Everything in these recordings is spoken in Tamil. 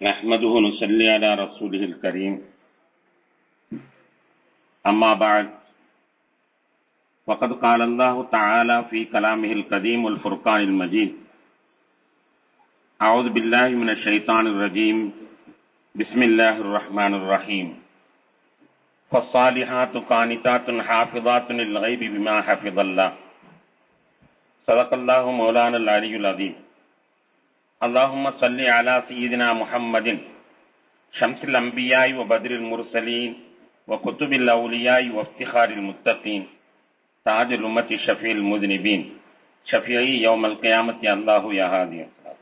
نحمده ونصلي على رسوله الكريم أما بعد فقد قال الله تعالى في كلامه القديم والفرقان المجيد أعوذ بالله من الشيطان الرجيم بسم الله الرحمن الرحيم فالصالحات قانتات حافظات للغيب بما حفظ الله صدق الله مولانا العلي العظيم اللهم صل على سيدنا محمد شمس الأنبياء وبدر المرسلين وكتب الأولياء وافتخار المتقين تاج الأمة شفيع المذنبين شفيعي يوم القيامة الله يا هادي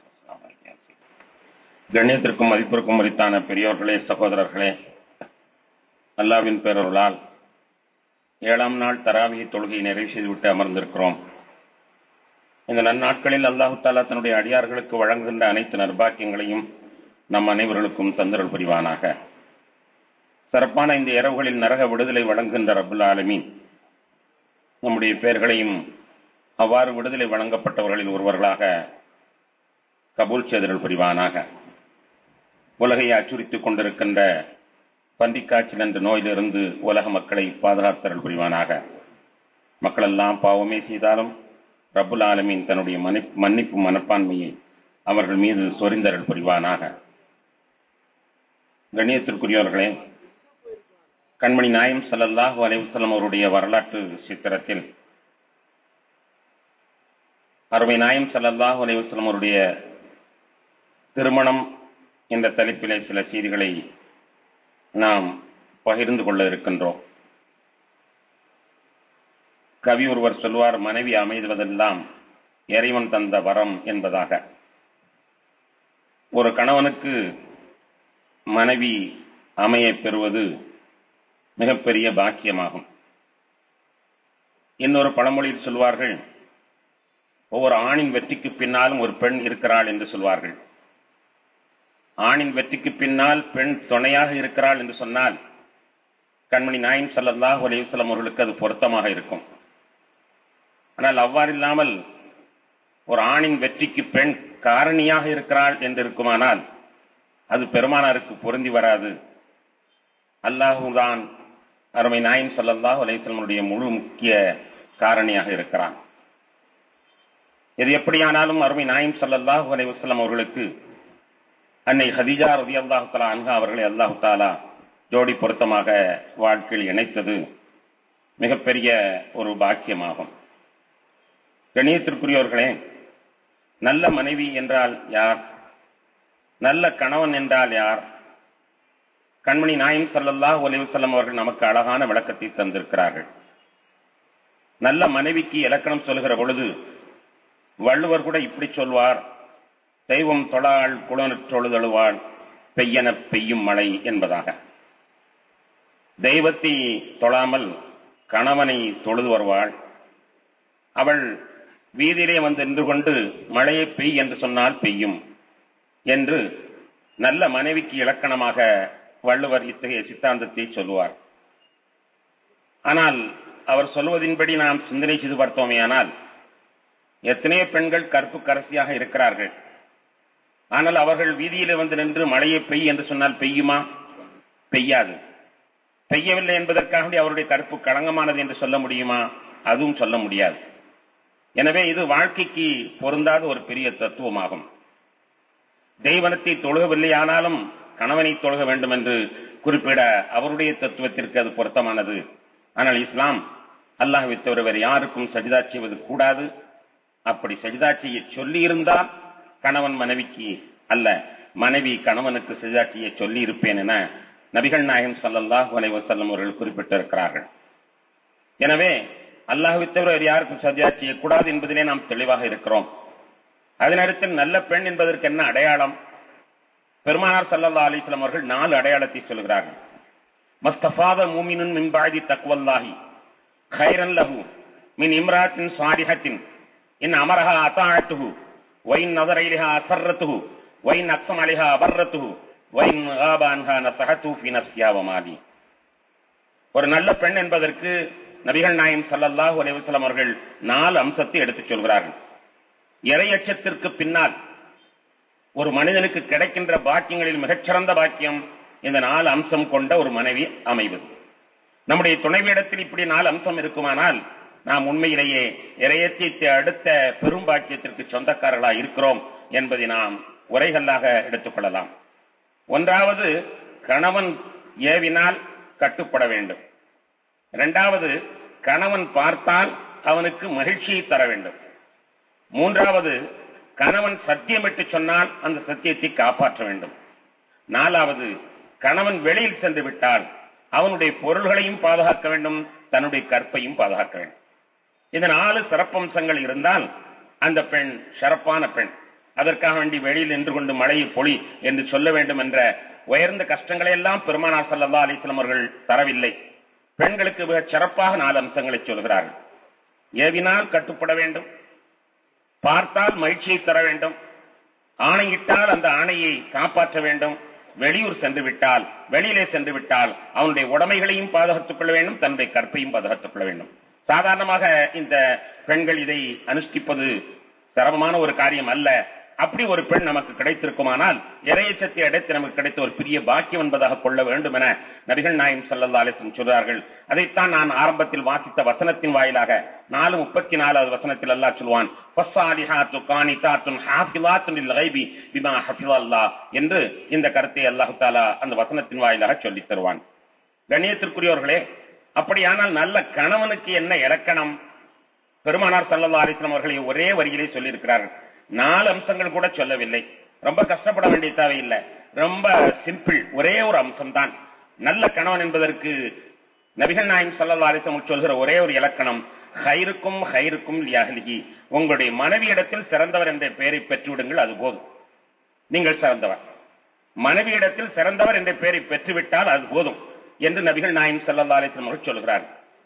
கண்ணியத்திற்கும் மதிப்பிற்கும் மதித்தான பெரியோர்களே சகோதரர்களே அல்லாவின் பேரொருளால் ஏழாம் நாள் தராவியை தொழுகையை நிறைவு செய்துவிட்டு அமர்ந்திருக்கிறோம் இந்த நன்னாட்களில் அல்லாஹு தாலா தன்னுடைய அடியார்களுக்கு வழங்குகின்ற அனைத்து நர்பாக்கியங்களையும் நம் அனைவர்களுக்கும் தந்திரல் புரிவானாக சிறப்பான இந்த இரவுகளில் நரக விடுதலை வழங்குகின்ற ரபுல் ஆலமீன் நம்முடைய பெயர்களையும் அவ்வாறு விடுதலை வழங்கப்பட்டவர்களில் ஒருவர்களாக கபூல் செய்தல் புரிவானாக உலகையை அச்சுறுத்திக் கொண்டிருக்கின்ற பன்றிக்காய்ச்சல் என்ற நோயிலிருந்து உலக மக்களை பாதுகாத்தல் புரிவானாக மக்களெல்லாம் பாவமே செய்தாலும் ரபுல் ஆலமீன் தன்னுடைய மன்னிப்பு மனப்பான்மையை அவர்கள் மீது சொரிந்தரல் புரிவானாக கண்ணியத்திற்குரியவர்களே கண்மணி நாயம் சல்லல்லாஹு அலைவசல்லம் அவருடைய வரலாற்று சித்திரத்தில் அருமை நாயம் சல்லல்லாஹு அலைவசல்லம் அவருடைய திருமணம் என்ற தலைப்பிலே சில செய்திகளை நாம் பகிர்ந்து கொள்ள இருக்கின்றோம் கவி ஒருவர் சொல்வார் மனைவி அமைதுவதெல்லாம் இறைவன் தந்த வரம் என்பதாக ஒரு கணவனுக்கு மனைவி அமைய பெறுவது மிகப்பெரிய பாக்கியமாகும் இன்னொரு பழமொழியில் சொல்வார்கள் ஒவ்வொரு ஆணின் வெற்றிக்கு பின்னாலும் ஒரு பெண் இருக்கிறாள் என்று சொல்வார்கள் ஆணின் வெற்றிக்கு பின்னால் பெண் துணையாக இருக்கிறாள் என்று சொன்னால் கண்மணி நாயின் சல்லாஹ் அலிவசலம் அவர்களுக்கு அது பொருத்தமாக இருக்கும் ஆனால் அவ்வாறு இல்லாமல் ஒரு ஆணின் வெற்றிக்கு பெண் காரணியாக இருக்கிறாள் என்று இருக்குமானால் அது பெருமானாருக்கு பொருந்தி வராது அல்லாஹுதான் அருமை நாயின் சல்லாஹ் அலைத்தலனுடைய முழு முக்கிய காரணியாக இருக்கிறான் இது எப்படியானாலும் அருமை நாயின் சல்லாஹூ அலைவசலம் அவர்களுக்கு அன்னை ஹதிஜா ரதி அல்லாஹு தாலா அன்ஹா அவர்களை அல்லாஹு தாலா ஜோடி பொருத்தமாக வாழ்க்கையில் இணைத்தது மிகப்பெரிய ஒரு பாக்கியமாகும் கணியத்திற்குரியவர்களே நல்ல மனைவி என்றால் யார் நல்ல கணவன் என்றால் யார் கண்மணி நாயம் சல்லல்லா ஒலிவசல்லம் அவர்கள் நமக்கு அழகான விளக்கத்தை தந்திருக்கிறார்கள் நல்ல மனைவிக்கு இலக்கணம் சொல்கிற பொழுது வள்ளுவர் கூட இப்படி சொல்வார் தெய்வம் தொழாள் குளனற்றொழுதழுவாள் பெய்யன பெய்யும் மழை என்பதாக தெய்வத்தை தொழாமல் கணவனை தொழுது வருவாள் அவள் வீதியிலே வந்து நின்று கொண்டு மழையை பெய் என்று சொன்னால் பெய்யும் என்று நல்ல மனைவிக்கு இலக்கணமாக வள்ளுவர் இத்தகைய சித்தாந்தத்தை சொல்லுவார் ஆனால் அவர் சொல்வதின்படி நாம் சிந்தனை செய்து பார்த்தோமே ஆனால் எத்தனையோ பெண்கள் கற்பு கரசியாக இருக்கிறார்கள் ஆனால் அவர்கள் வீதியிலே வந்து நின்று மழையை பெய் என்று சொன்னால் பெய்யுமா பெய்யாது பெய்யவில்லை என்பதற்காக அவருடைய கருப்பு களங்கமானது என்று சொல்ல முடியுமா அதுவும் சொல்ல முடியாது எனவே இது வாழ்க்கைக்கு பொருந்தாத ஒரு பெரிய தத்துவமாகும் தெய்வனத்தை தொழுகவில்லை ஆனாலும் கணவனை தொழுக வேண்டும் என்று குறிப்பிட அவருடைய தத்துவத்திற்கு அது பொருத்தமானது ஆனால் இஸ்லாம் அல்லாஹ் தவிர யாருக்கும் சஜிதா செய்வது கூடாது அப்படி சஜிதா செய்ய சொல்லி இருந்தால் கணவன் மனைவிக்கு அல்ல மனைவி கணவனுக்கு சஜிதா செய்ய சொல்லி இருப்பேன் என நபிகள் நாயகம் சல்லாஹூ அலைவசல்லம் அவர்கள் குறிப்பிட்டிருக்கிறார்கள் எனவே அல்லாஹுவை தவிர யாருக்கும் சஜிதா செய்யக்கூடாது என்பதிலே நாம் தெளிவாக இருக்கிறோம் அதனடுத்து நல்ல பெண் என்பதற்கு என்ன அடையாளம் பெருமானார் சல்லல்லா அலிஸ்லாம் அவர்கள் நாலு அடையாளத்தை சொல்கிறார்கள் மஸ்தபாத மூமினுன் மின்பாதி தக்வல்லாஹி خيرا له من امرأة صالحة إن أمرها أطاعته وإن نظر إليها أسرته وإن أقسم عليها أبرته وإن غاب عنها نصحته في نفسها ومالي ஒரு நல்ல பெண் என்பதற்கு நபிகள் நாயம் சல்லல்லாஹு அலைவசலம் அவர்கள் நாலு அம்சத்தை எடுத்துச் சொல்கிறார்கள் இறையச்சத்திற்கு பின்னால் ஒரு மனிதனுக்கு கிடைக்கின்ற பாக்கியங்களில் மிகச்சிறந்த பாக்கியம் இந்த நாலு அம்சம் கொண்ட ஒரு மனைவி அமைவது நம்முடைய துணைவியிடத்தில் இப்படி நாலு அம்சம் இருக்குமானால் நாம் உண்மையிலேயே இறையத்தை அடுத்த பெரும் பாக்கியத்திற்கு சொந்தக்காரர்களா இருக்கிறோம் என்பதை நாம் உரைகளாக எடுத்துக்கொள்ளலாம் ஒன்றாவது கணவன் ஏவினால் கட்டுப்பட வேண்டும் இரண்டாவது கணவன் பார்த்தால் அவனுக்கு மகிழ்ச்சியை தர வேண்டும் மூன்றாவது கணவன் சத்தியமிட்டு சொன்னால் அந்த சத்தியத்தை காப்பாற்ற வேண்டும் நாலாவது கணவன் வெளியில் சென்று விட்டால் அவனுடைய பொருள்களையும் பாதுகாக்க வேண்டும் தன்னுடைய கற்பையும் பாதுகாக்க வேண்டும் இந்த நாலு சிறப்பம்சங்கள் இருந்தால் அந்த பெண் சிறப்பான பெண் அதற்காக வேண்டி வெளியில் நின்று கொண்டு மழையை பொழி என்று சொல்ல வேண்டும் என்ற உயர்ந்த கஷ்டங்களை எல்லாம் பெருமானார் சல்லா அலிஸ்லாம் அவர்கள் தரவில்லை பெண்களுக்கு மிக சிறப்பாக நாலு அம்சங்களை சொல்கிறார்கள் ஏவினால் கட்டுப்பட வேண்டும் பார்த்தால் மகிழ்ச்சியை தர வேண்டும் ஆணையிட்டால் அந்த ஆணையை காப்பாற்ற வேண்டும் வெளியூர் சென்று விட்டால் வெளியிலே சென்று விட்டால் அவனுடைய உடைமைகளையும் பாதுகாத்துக் கொள்ள வேண்டும் தன்னுடைய கற்பையும் பாதுகாத்துக் கொள்ள வேண்டும் சாதாரணமாக இந்த பெண்கள் இதை அனுஷ்டிப்பது சிரமமான ஒரு காரியம் அல்ல அப்படி ஒரு பெண் நமக்கு கிடைத்திருக்குமானால் இறையச்சத்தை அடைத்து நமக்கு கிடைத்த ஒரு பெரிய பாக்கியம் என்பதாக கொள்ள வேண்டும் என நபிகள் நாயம் சல்லா அலிசன் சொல்றார்கள் அதைத்தான் நான் ஆரம்பத்தில் வாசித்த வசனத்தின் வாயிலாக நாலு முப்பத்தி நாலாவது வசனத்தில் அல்லாஹ் சொல்வான் என்று இந்த கருத்தை அல்லாஹு தாலா அந்த வசனத்தின் வாயிலாக சொல்லித் தருவான் கண்ணியத்திற்குரியவர்களே அப்படியானால் நல்ல கணவனுக்கு என்ன இலக்கணம் பெருமானார் சல்லா அலிஸ்லாம் அவர்களை ஒரே வரியிலே சொல்லியிருக்கிறார்கள் நாலு அம்சங்கள் கூட சொல்லவில்லை ரொம்ப கஷ்டப்பட வேண்டிய தேவையில்லை ரொம்ப சிம்பிள் ஒரே ஒரு அம்சம் தான் நல்ல கணவன் என்பதற்கு நபிகள் நாயம் சல்லா அலிஸ்லாம் சொல்கிற ஒரே ஒரு இலக்கணம் ஹைருக்கும் ஹைருக்கும் லியாஹிலிகி உங்களுடைய மனைவியிடத்தில் சிறந்தவர் என்ற பெயரை பெற்றுவிடுங்கள் அது போதும் நீங்கள் சிறந்தவர் மனைவியிடத்தில் சிறந்தவர் என்ற பெயரை பெற்றுவிட்டால் அது போதும் என்று நபிகள் நாயம் சல்லா அலிஸ்லாம் அவர்கள் சொல்கிறார்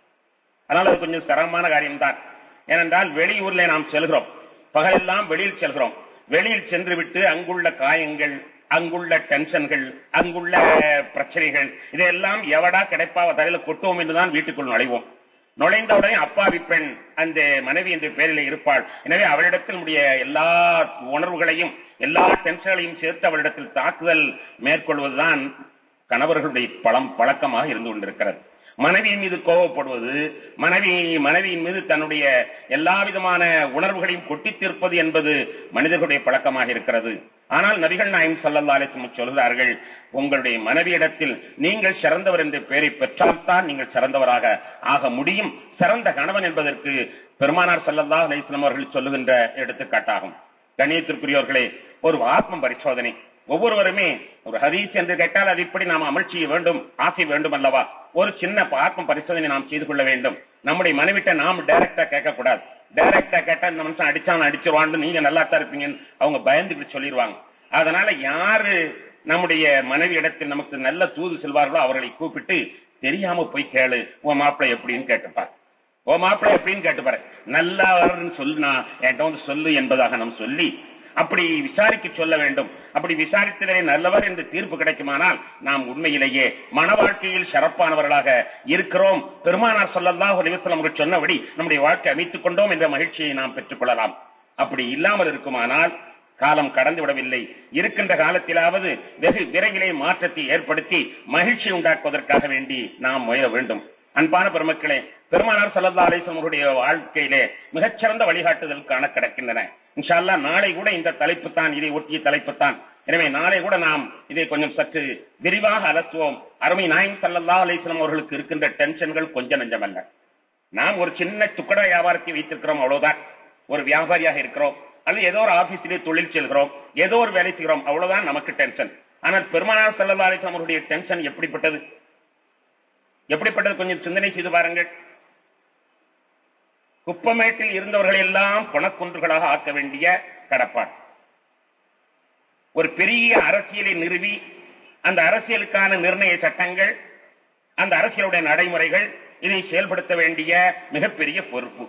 அதனால் அது கொஞ்சம் சிரமமான காரியம்தான் ஏனென்றால் வெளியூர்ல நாம் செல்கிறோம் பகலெல்லாம் வெளியில் செல்கிறோம் வெளியில் சென்று விட்டு அங்குள்ள காயங்கள் அங்குள்ள டென்ஷன்கள் அங்குள்ள பிரச்சனைகள் இதையெல்லாம் எவடா கிடைப்பாவ தலையில கொட்டுவோம் என்றுதான் வீட்டுக்குள் நுழைவோம் நுழைந்தவுடனே அப்பாவி பெண் அந்த மனைவி என்ற பெயரில் இருப்பாள் எனவே அவளிடத்தில் உடைய எல்லா உணர்வுகளையும் எல்லா டென்ஷன்களையும் சேர்த்து அவளிடத்தில் தாக்குதல் மேற்கொள்வதுதான் கணவர்களுடைய பழம் பழக்கமாக இருந்து கொண்டிருக்கிறது மனைவியின் மீது கோபப்படுவது மனைவி மனைவியின் மீது தன்னுடைய எல்லா விதமான உணர்வுகளையும் கொட்டி தீர்ப்பது என்பது மனிதர்களுடைய பழக்கமாக இருக்கிறது ஆனால் நபிகள் நாயம் சல்லல்லா அலிஸ்லம் சொல்கிறார்கள் உங்களுடைய மனைவியிடத்தில் நீங்கள் சிறந்தவர் என்ற பெயரை பெற்றால்தான் நீங்கள் சிறந்தவராக ஆக முடியும் சிறந்த கணவன் என்பதற்கு பெருமானார் சல்லல்லா அலிஸ்லாம் அவர்கள் சொல்லுகின்ற எடுத்துக்காட்டாகும் கணியத்திற்குரியவர்களே ஒரு ஆத்ம பரிசோதனை ஒவ்வொருவருமே ஒரு ஹதீஸ் என்று கேட்டால் அது இப்படி நாம் அமல் செய்ய வேண்டும் ஆசை வேண்டும் அல்லவா ஒரு சின்ன ஆத்ம பரிசோதனை நாம் செய்து கொள்ள வேண்டும் நம்முடைய மனைவிட்ட நாம் டைரக்டா கேட்கக்கூடாது டைரக்டா கேட்டா இந்த மனுஷன் அடிச்சான் அடிச்சிருவான்னு நீங்க நல்லா தான் இருப்பீங்கன்னு அவங்க பயந்துட்டு சொல்லிடுவாங்க அதனால யாரு நம்முடைய மனைவி இடத்தில் நமக்கு நல்ல தூது செல்வார்களோ அவர்களை கூப்பிட்டு தெரியாம போய் கேளு உன் மாப்பிள்ளை எப்படின்னு கேட்டுப்பார் ஓ மாப்பிள்ளை எப்படின்னு கேட்டுப்பாரு நல்லா வருன்னு சொல்லுனா என்கிட்ட வந்து சொல்லு என்பதாக நாம் சொல்லி அப்படி விசாரிக்க சொல்ல வேண்டும் அப்படி விசாரித்தலே நல்லவர் என்று தீர்ப்பு கிடைக்குமானால் நாம் உண்மையிலேயே மன வாழ்க்கையில் சிறப்பானவர்களாக இருக்கிறோம் பெருமானார் சொல்லல்லாஹ் அலிவசலம் அவர்கள் சொன்னபடி நம்முடைய வாழ்க்கை அமைத்துக் கொண்டோம் என்ற மகிழ்ச்சியை நாம் பெற்றுக் கொள்ளலாம் அப்படி இல்லாமல் இருக்குமானால் காலம் கடந்து விடவில்லை இருக்கின்ற காலத்திலாவது வெகு விரைவிலே மாற்றத்தை ஏற்படுத்தி மகிழ்ச்சி உண்டாக்குவதற்காக வேண்டி நாம் முயல வேண்டும் அன்பான பெருமக்களே பெருமானார் சல்லா அலிஸ்லாம் அவருடைய வாழ்க்கையிலே மிகச்சிறந்த வழிகாட்டுதல் காண கிடக்கின்றன இன்ஷால்லா நாளை கூட இந்த தலைப்பு தான் இதை ஒட்டிய தலைப்பு தான் எனவே நாளை கூட நாம் இதை கொஞ்சம் சற்று விரிவாக அலசுவோம் அருமை நாயம் சல்லா அலிஸ்லாம் அவர்களுக்கு இருக்கின்ற டென்ஷன்கள் கொஞ்சம் நெஞ்சமல்ல நாம் ஒரு சின்ன துக்கட வியாபாரத்தை வைத்திருக்கிறோம் அவ்வளவுதான் ஒரு வியாபாரியாக இருக்கிறோம் அல்லது ஏதோ ஒரு ஆபீஸிலே தொழில் செல்கிறோம் ஏதோ ஒரு வேலை செய்கிறோம் அவ்வளவுதான் நமக்கு டென்ஷன் ஆனால் பெருமானார் சல்லா அலிஸ்லாம் அவருடைய டென்ஷன் எப்படிப்பட்டது எப்படிப்பட்டது கொஞ்சம் சிந்தனை செய்து பாருங்கள் குப்பமேட்டில் இருந்தவர்கள் எல்லாம் குணக்குன்றுகளாக ஆக்க வேண்டிய கடப்பாடு ஒரு பெரிய அரசியலை நிறுவி அந்த அரசியலுக்கான நிர்ணய சட்டங்கள் அந்த அரசியலுடைய நடைமுறைகள் இதை செயல்படுத்த வேண்டிய மிகப்பெரிய பொறுப்பு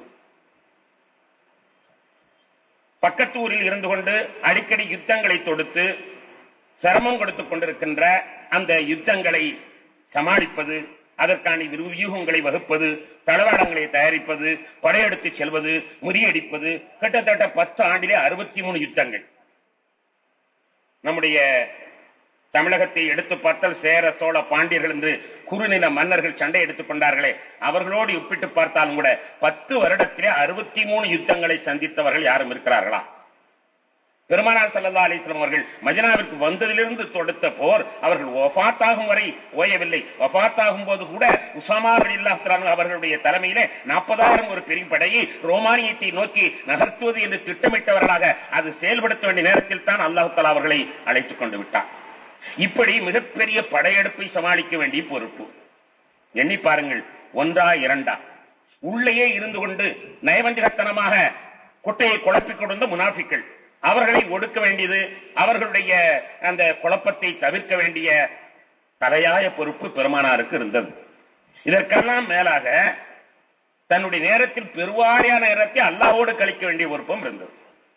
பக்கத்து ஊரில் இருந்து கொண்டு அடிக்கடி யுத்தங்களை தொடுத்து சிரமம் கொடுத்துக் கொண்டிருக்கின்ற அந்த யுத்தங்களை சமாளிப்பது அதற்கான வியூகங்களை வகுப்பது தளவாடங்களை தயாரிப்பது படையெடுத்து செல்வது முறியடிப்பது கிட்டத்தட்ட பத்து ஆண்டிலே அறுபத்தி மூணு யுத்தங்கள் நம்முடைய தமிழகத்தை எடுத்து பார்த்தால் சேர சோழ பாண்டியர்கள் என்று குறுநில மன்னர்கள் சண்டை எடுத்துக் கொண்டார்களே அவர்களோடு ஒப்பிட்டு பார்த்தாலும் கூட பத்து வருடத்திலே அறுபத்தி மூணு யுத்தங்களை சந்தித்தவர்கள் யாரும் இருக்கிறார்களா பெருமானார் சல்லா அலிஸ்லாம் அவர்கள் மதினாவிற்கு வந்ததிலிருந்து தொடுத்த போர் அவர்கள் ஒஃபாத்தாகும் வரை ஓயவில்லை ஒஃபாத்தாகும் போது கூட உசாமா அலில்லாஹ் அவர்களுடைய தலைமையிலே நாற்பதாயிரம் ஒரு பெரிய படையை ரோமானியத்தை நோக்கி நகர்த்துவது என்று திட்டமிட்டவர்களாக அது செயல்படுத்த வேண்டிய நேரத்தில் தான் அல்லாஹு தலா அவர்களை அழைத்துக் கொண்டு விட்டார் இப்படி மிகப்பெரிய படையெடுப்பை சமாளிக்க வேண்டிய பொறுப்பு எண்ணி பாருங்கள் ஒன்றா இரண்டா உள்ளேயே இருந்து கொண்டு நயவஞ்சகத்தனமாக குட்டையை குழப்பிக் கொண்டிருந்த முனாஃபிக்கள் அவர்களை ஒடுக்க வேண்டியது அவர்களுடைய அந்த குழப்பத்தை தவிர்க்க வேண்டிய தலையாய பொறுப்பு பெருமானாருக்கு இருந்தது இதற்கெல்லாம் மேலாக தன்னுடைய நேரத்தில் பெருவாரியான நேரத்தை அல்லாஹோடு கழிக்க வேண்டிய பொறுப்பும் இருந்தது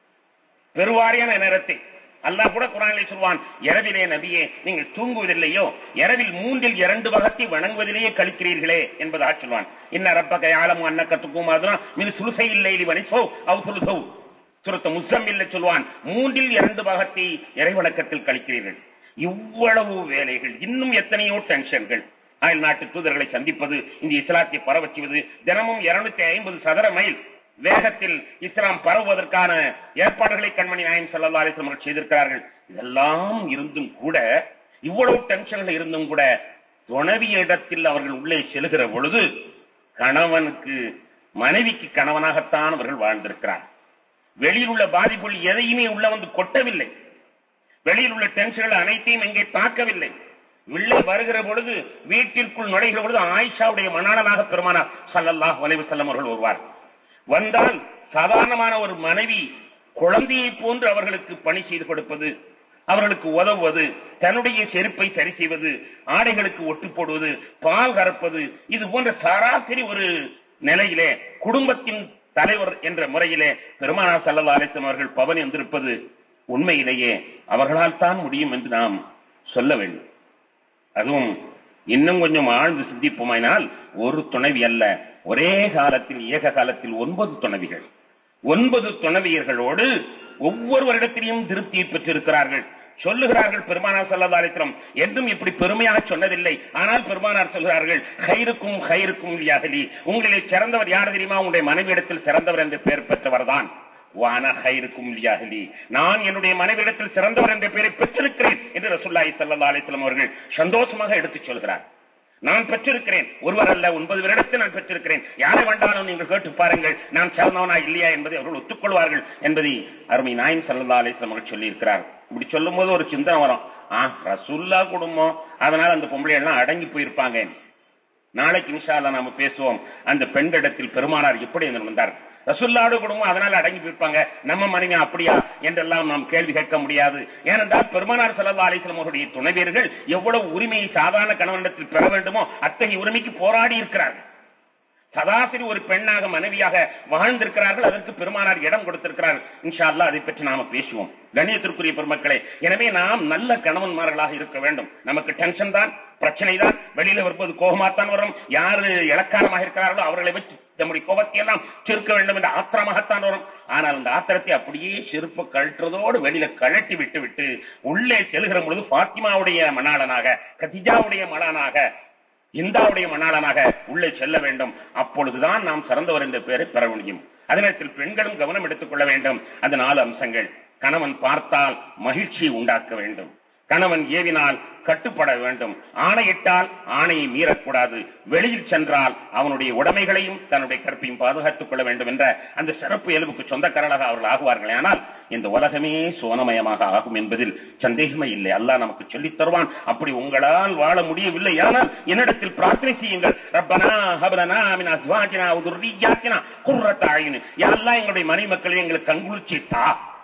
பெருவாரியான நேரத்தை அல்லாஹ் கூட குரானிலே சொல்வான் இரவிலே நபியே நீங்கள் தூங்குவதில்லையோ இரவில் மூன்றில் இரண்டு வகத்தை வணங்குவதிலேயே கழிக்கிறீர்களே என்பதாக சொல்வான் இன்ன ரப்பக யாழம் அன்னக்கத்துக்கும் அதுதான் மின் சுலுசை இல்லை வனிசோ அவ் சுலுசோ சுரத்த முசம்மில்ல சொல்வான் மூன்றில் இரண்டு பாகத்தை இறைவணக்கத்தில் கழிக்கிறீர்கள் இவ்வளவு வேலைகள் இன்னும் எத்தனையோ டென்ஷன்கள் அயல் நாட்டு தூதர்களை சந்திப்பது இந்த இஸ்லாத்தை பரவச்சுவது தினமும் இருநூத்தி ஐம்பது சதுர மைல் வேகத்தில் இஸ்லாம் பரவுவதற்கான ஏற்பாடுகளை கண்மணி நாயம் சல்லா அலிஸ்லாம் செய்திருக்கிறார்கள் இதெல்லாம் இருந்தும் கூட இவ்வளவு டென்ஷன்கள் இருந்தும் கூட துணவிய இடத்தில் அவர்கள் உள்ளே செல்கிற பொழுது கணவனுக்கு மனைவிக்கு கணவனாகத்தான் அவர்கள் வாழ்ந்திருக்கிறார் வெளியில் உள்ள பாதிப்புகள் எதையுமே உள்ள வந்து கொட்டவில்லை வெளியில் உள்ள டென்ஷன்கள் அனைத்தையும் எங்கே தாக்கவில்லை உள்ளே வருகிற பொழுது வீட்டிற்குள் நுழைகிற பொழுது ஆயிஷாவுடைய மணாளனாக பெருமானார் சல்லல்லாஹ் வலைவு செல்லம் அவர்கள் வருவார் வந்தால் சாதாரணமான ஒரு மனைவி குழந்தையை போன்று அவர்களுக்கு பணி செய்து கொடுப்பது அவர்களுக்கு உதவுவது தன்னுடைய செருப்பை சரி செய்வது ஆடைகளுக்கு ஒட்டு போடுவது பால் கறப்பது இது போன்ற சராசரி ஒரு நிலையிலே குடும்பத்தின் தலைவர் என்ற முறையிலே பெருமானார் சல்லா அலிஸ்லாம் அவர்கள் பவன் என்றிருப்பது உண்மையிலேயே அவர்களால் தான் முடியும் என்று நாம் சொல்ல வேண்டும் அதுவும் இன்னும் கொஞ்சம் ஆழ்ந்து சிந்திப்போமானால் ஒரு துணைவி அல்ல ஒரே காலத்தில் ஏக காலத்தில் ஒன்பது துணைவிகள் ஒன்பது துணைவியர்களோடு ஒவ்வொரு வருடத்திலையும் திருப்தியை பெற்றிருக்கிறார்கள் சொல்லுகிறார்கள் பெருமானார் சல்லதாரித்திரம் என்றும் இப்படி பெருமையாக சொன்னதில்லை ஆனால் பெருமானார் சொல்கிறார்கள் ஹைருக்கும் ஹைருக்கும் யாகலி உங்களிலே சிறந்தவர் யார் தெரியுமா உங்களுடைய மனைவியிடத்தில் சிறந்தவர் என்று பெயர் பெற்றவர் தான் வான ஹைருக்கும் லியாஹலி நான் என்னுடைய மனைவியிடத்தில் சிறந்தவர் என்ற பெயரை பெற்றிருக்கிறேன் என்று ரசுல்லாஹி சல்லா அலிஸ்லாம் அவர்கள் சந்தோஷமாக எடுத்துச் சொல்கிறார் நான் பெற்றிருக்கிறேன் ஒருவர் அல்ல ஒன்பது வருடத்தில் நான் பெற்றிருக்கிறேன் யாரை வேண்டாலும் நீங்கள் கேட்டு பாருங்கள் நான் சிறந்தவனா இல்லையா என்பதை அவர்கள் ஒத்துக்கொள்வார்கள் என்பதை அருமை நாயம் சல்லா அலிஸ்லாம் அவர்கள் சொல்லி இருக்கிறார் இப்படி சொல்லும் போது ஒரு சிந்தனை வரும் ஆ ரசுல்லா குடும்பம் அதனால அந்த பொம்பளை எல்லாம் அடங்கி போயிருப்பாங்க நாளைக்கு இன்ஷால்லா நாம பேசுவோம் அந்த பெண்களிடத்தில் பெருமானார் எப்படி வந்தார் ரசுல்லாடு குடும்பம் அதனால அடங்கி போயிருப்பாங்க நம்ம மனைவி அப்படியா என்றெல்லாம் நாம் கேள்வி கேட்க முடியாது ஏனென்றால் பெருமானார் சல்லா அலிஸ்லாம் அவருடைய துணைவியர்கள் எவ்வளவு உரிமையை சாதாரண கணவனிடத்தில் பெற வேண்டுமோ அத்தகைய உரிமைக்கு போராடி இருக்கிறார்கள் சதாசரி ஒரு பெண்ணாக மனைவியாக வாழ்ந்திருக்கிறார்கள் அதற்கு பெருமானார் இடம் கொடுத்திருக்கிறார்கள் இன்ஷா அல்லா அதை பற்றி நாம பேசுவோம் கணியத்திற்குரிய பெருமக்களே எனவே நாம் நல்ல கணவன்மார்களாக இருக்க வேண்டும் நமக்கு டென்ஷன் தான் பிரச்சனை தான் வெளியில வரும்போது கோபமாத்தான் வரும் யாரு இலக்காரமாக இருக்கிறார்களோ அவர்களை வச்சு நம்முடைய கோபத்தை எல்லாம் சிறுக்க வேண்டும் என்ற ஆத்திரமாகத்தான் வரும் ஆனால் அந்த ஆத்திரத்தை அப்படியே செருப்பு கழற்றுவதோடு வெளியில கழட்டி விட்டு விட்டு உள்ளே செல்கிற பொழுது பாத்திமாவுடைய மணாளனாக கதிஜாவுடைய மணானாக இந்தாவுடைய மணாளனாக உள்ளே செல்ல வேண்டும் அப்பொழுதுதான் நாம் சிறந்தவர் என்ற பெயரை பெற முடியும் அதே நேரத்தில் பெண்களும் கவனம் எடுத்துக் கொள்ள வேண்டும் அந்த நாலு அம்சங்கள் கணவன் பார்த்தால் மகிழ்ச்சியை உண்டாக்க வேண்டும் கணவன் ஏவினால் கட்டுப்பட வேண்டும் ஆணையிட்டால் ஆணையை மீறக்கூடாது வெளியில் சென்றால் அவனுடைய உடைமைகளையும் தன்னுடைய கற்பையும் பாதுகாத்துக் கொள்ள வேண்டும் என்ற அந்த சிறப்பு இயல்புக்கு சொந்தக்காரர்களாக அவர்கள் ஆகுவார்கள் ஆனால் இந்த உலகமே சோனமயமாக ஆகும் என்பதில் சந்தேகமே இல்லை அல்லாஹ் நமக்கு சொல்லித் தருவான் அப்படி உங்களால் வாழ முடியவில்லை ஆனால் என்னிடத்தில் பிரார்த்தனை செய்யுங்கள் ரப்பனா ஹபலனா மின் அஸ்வாஜினா உதுர்ரியாத்தினா குர்ரத்த அழினு யாரெல்லாம் எங்களுடைய மனை மக்களை எங்களுக்கு கண்குளிர்ச்சி தா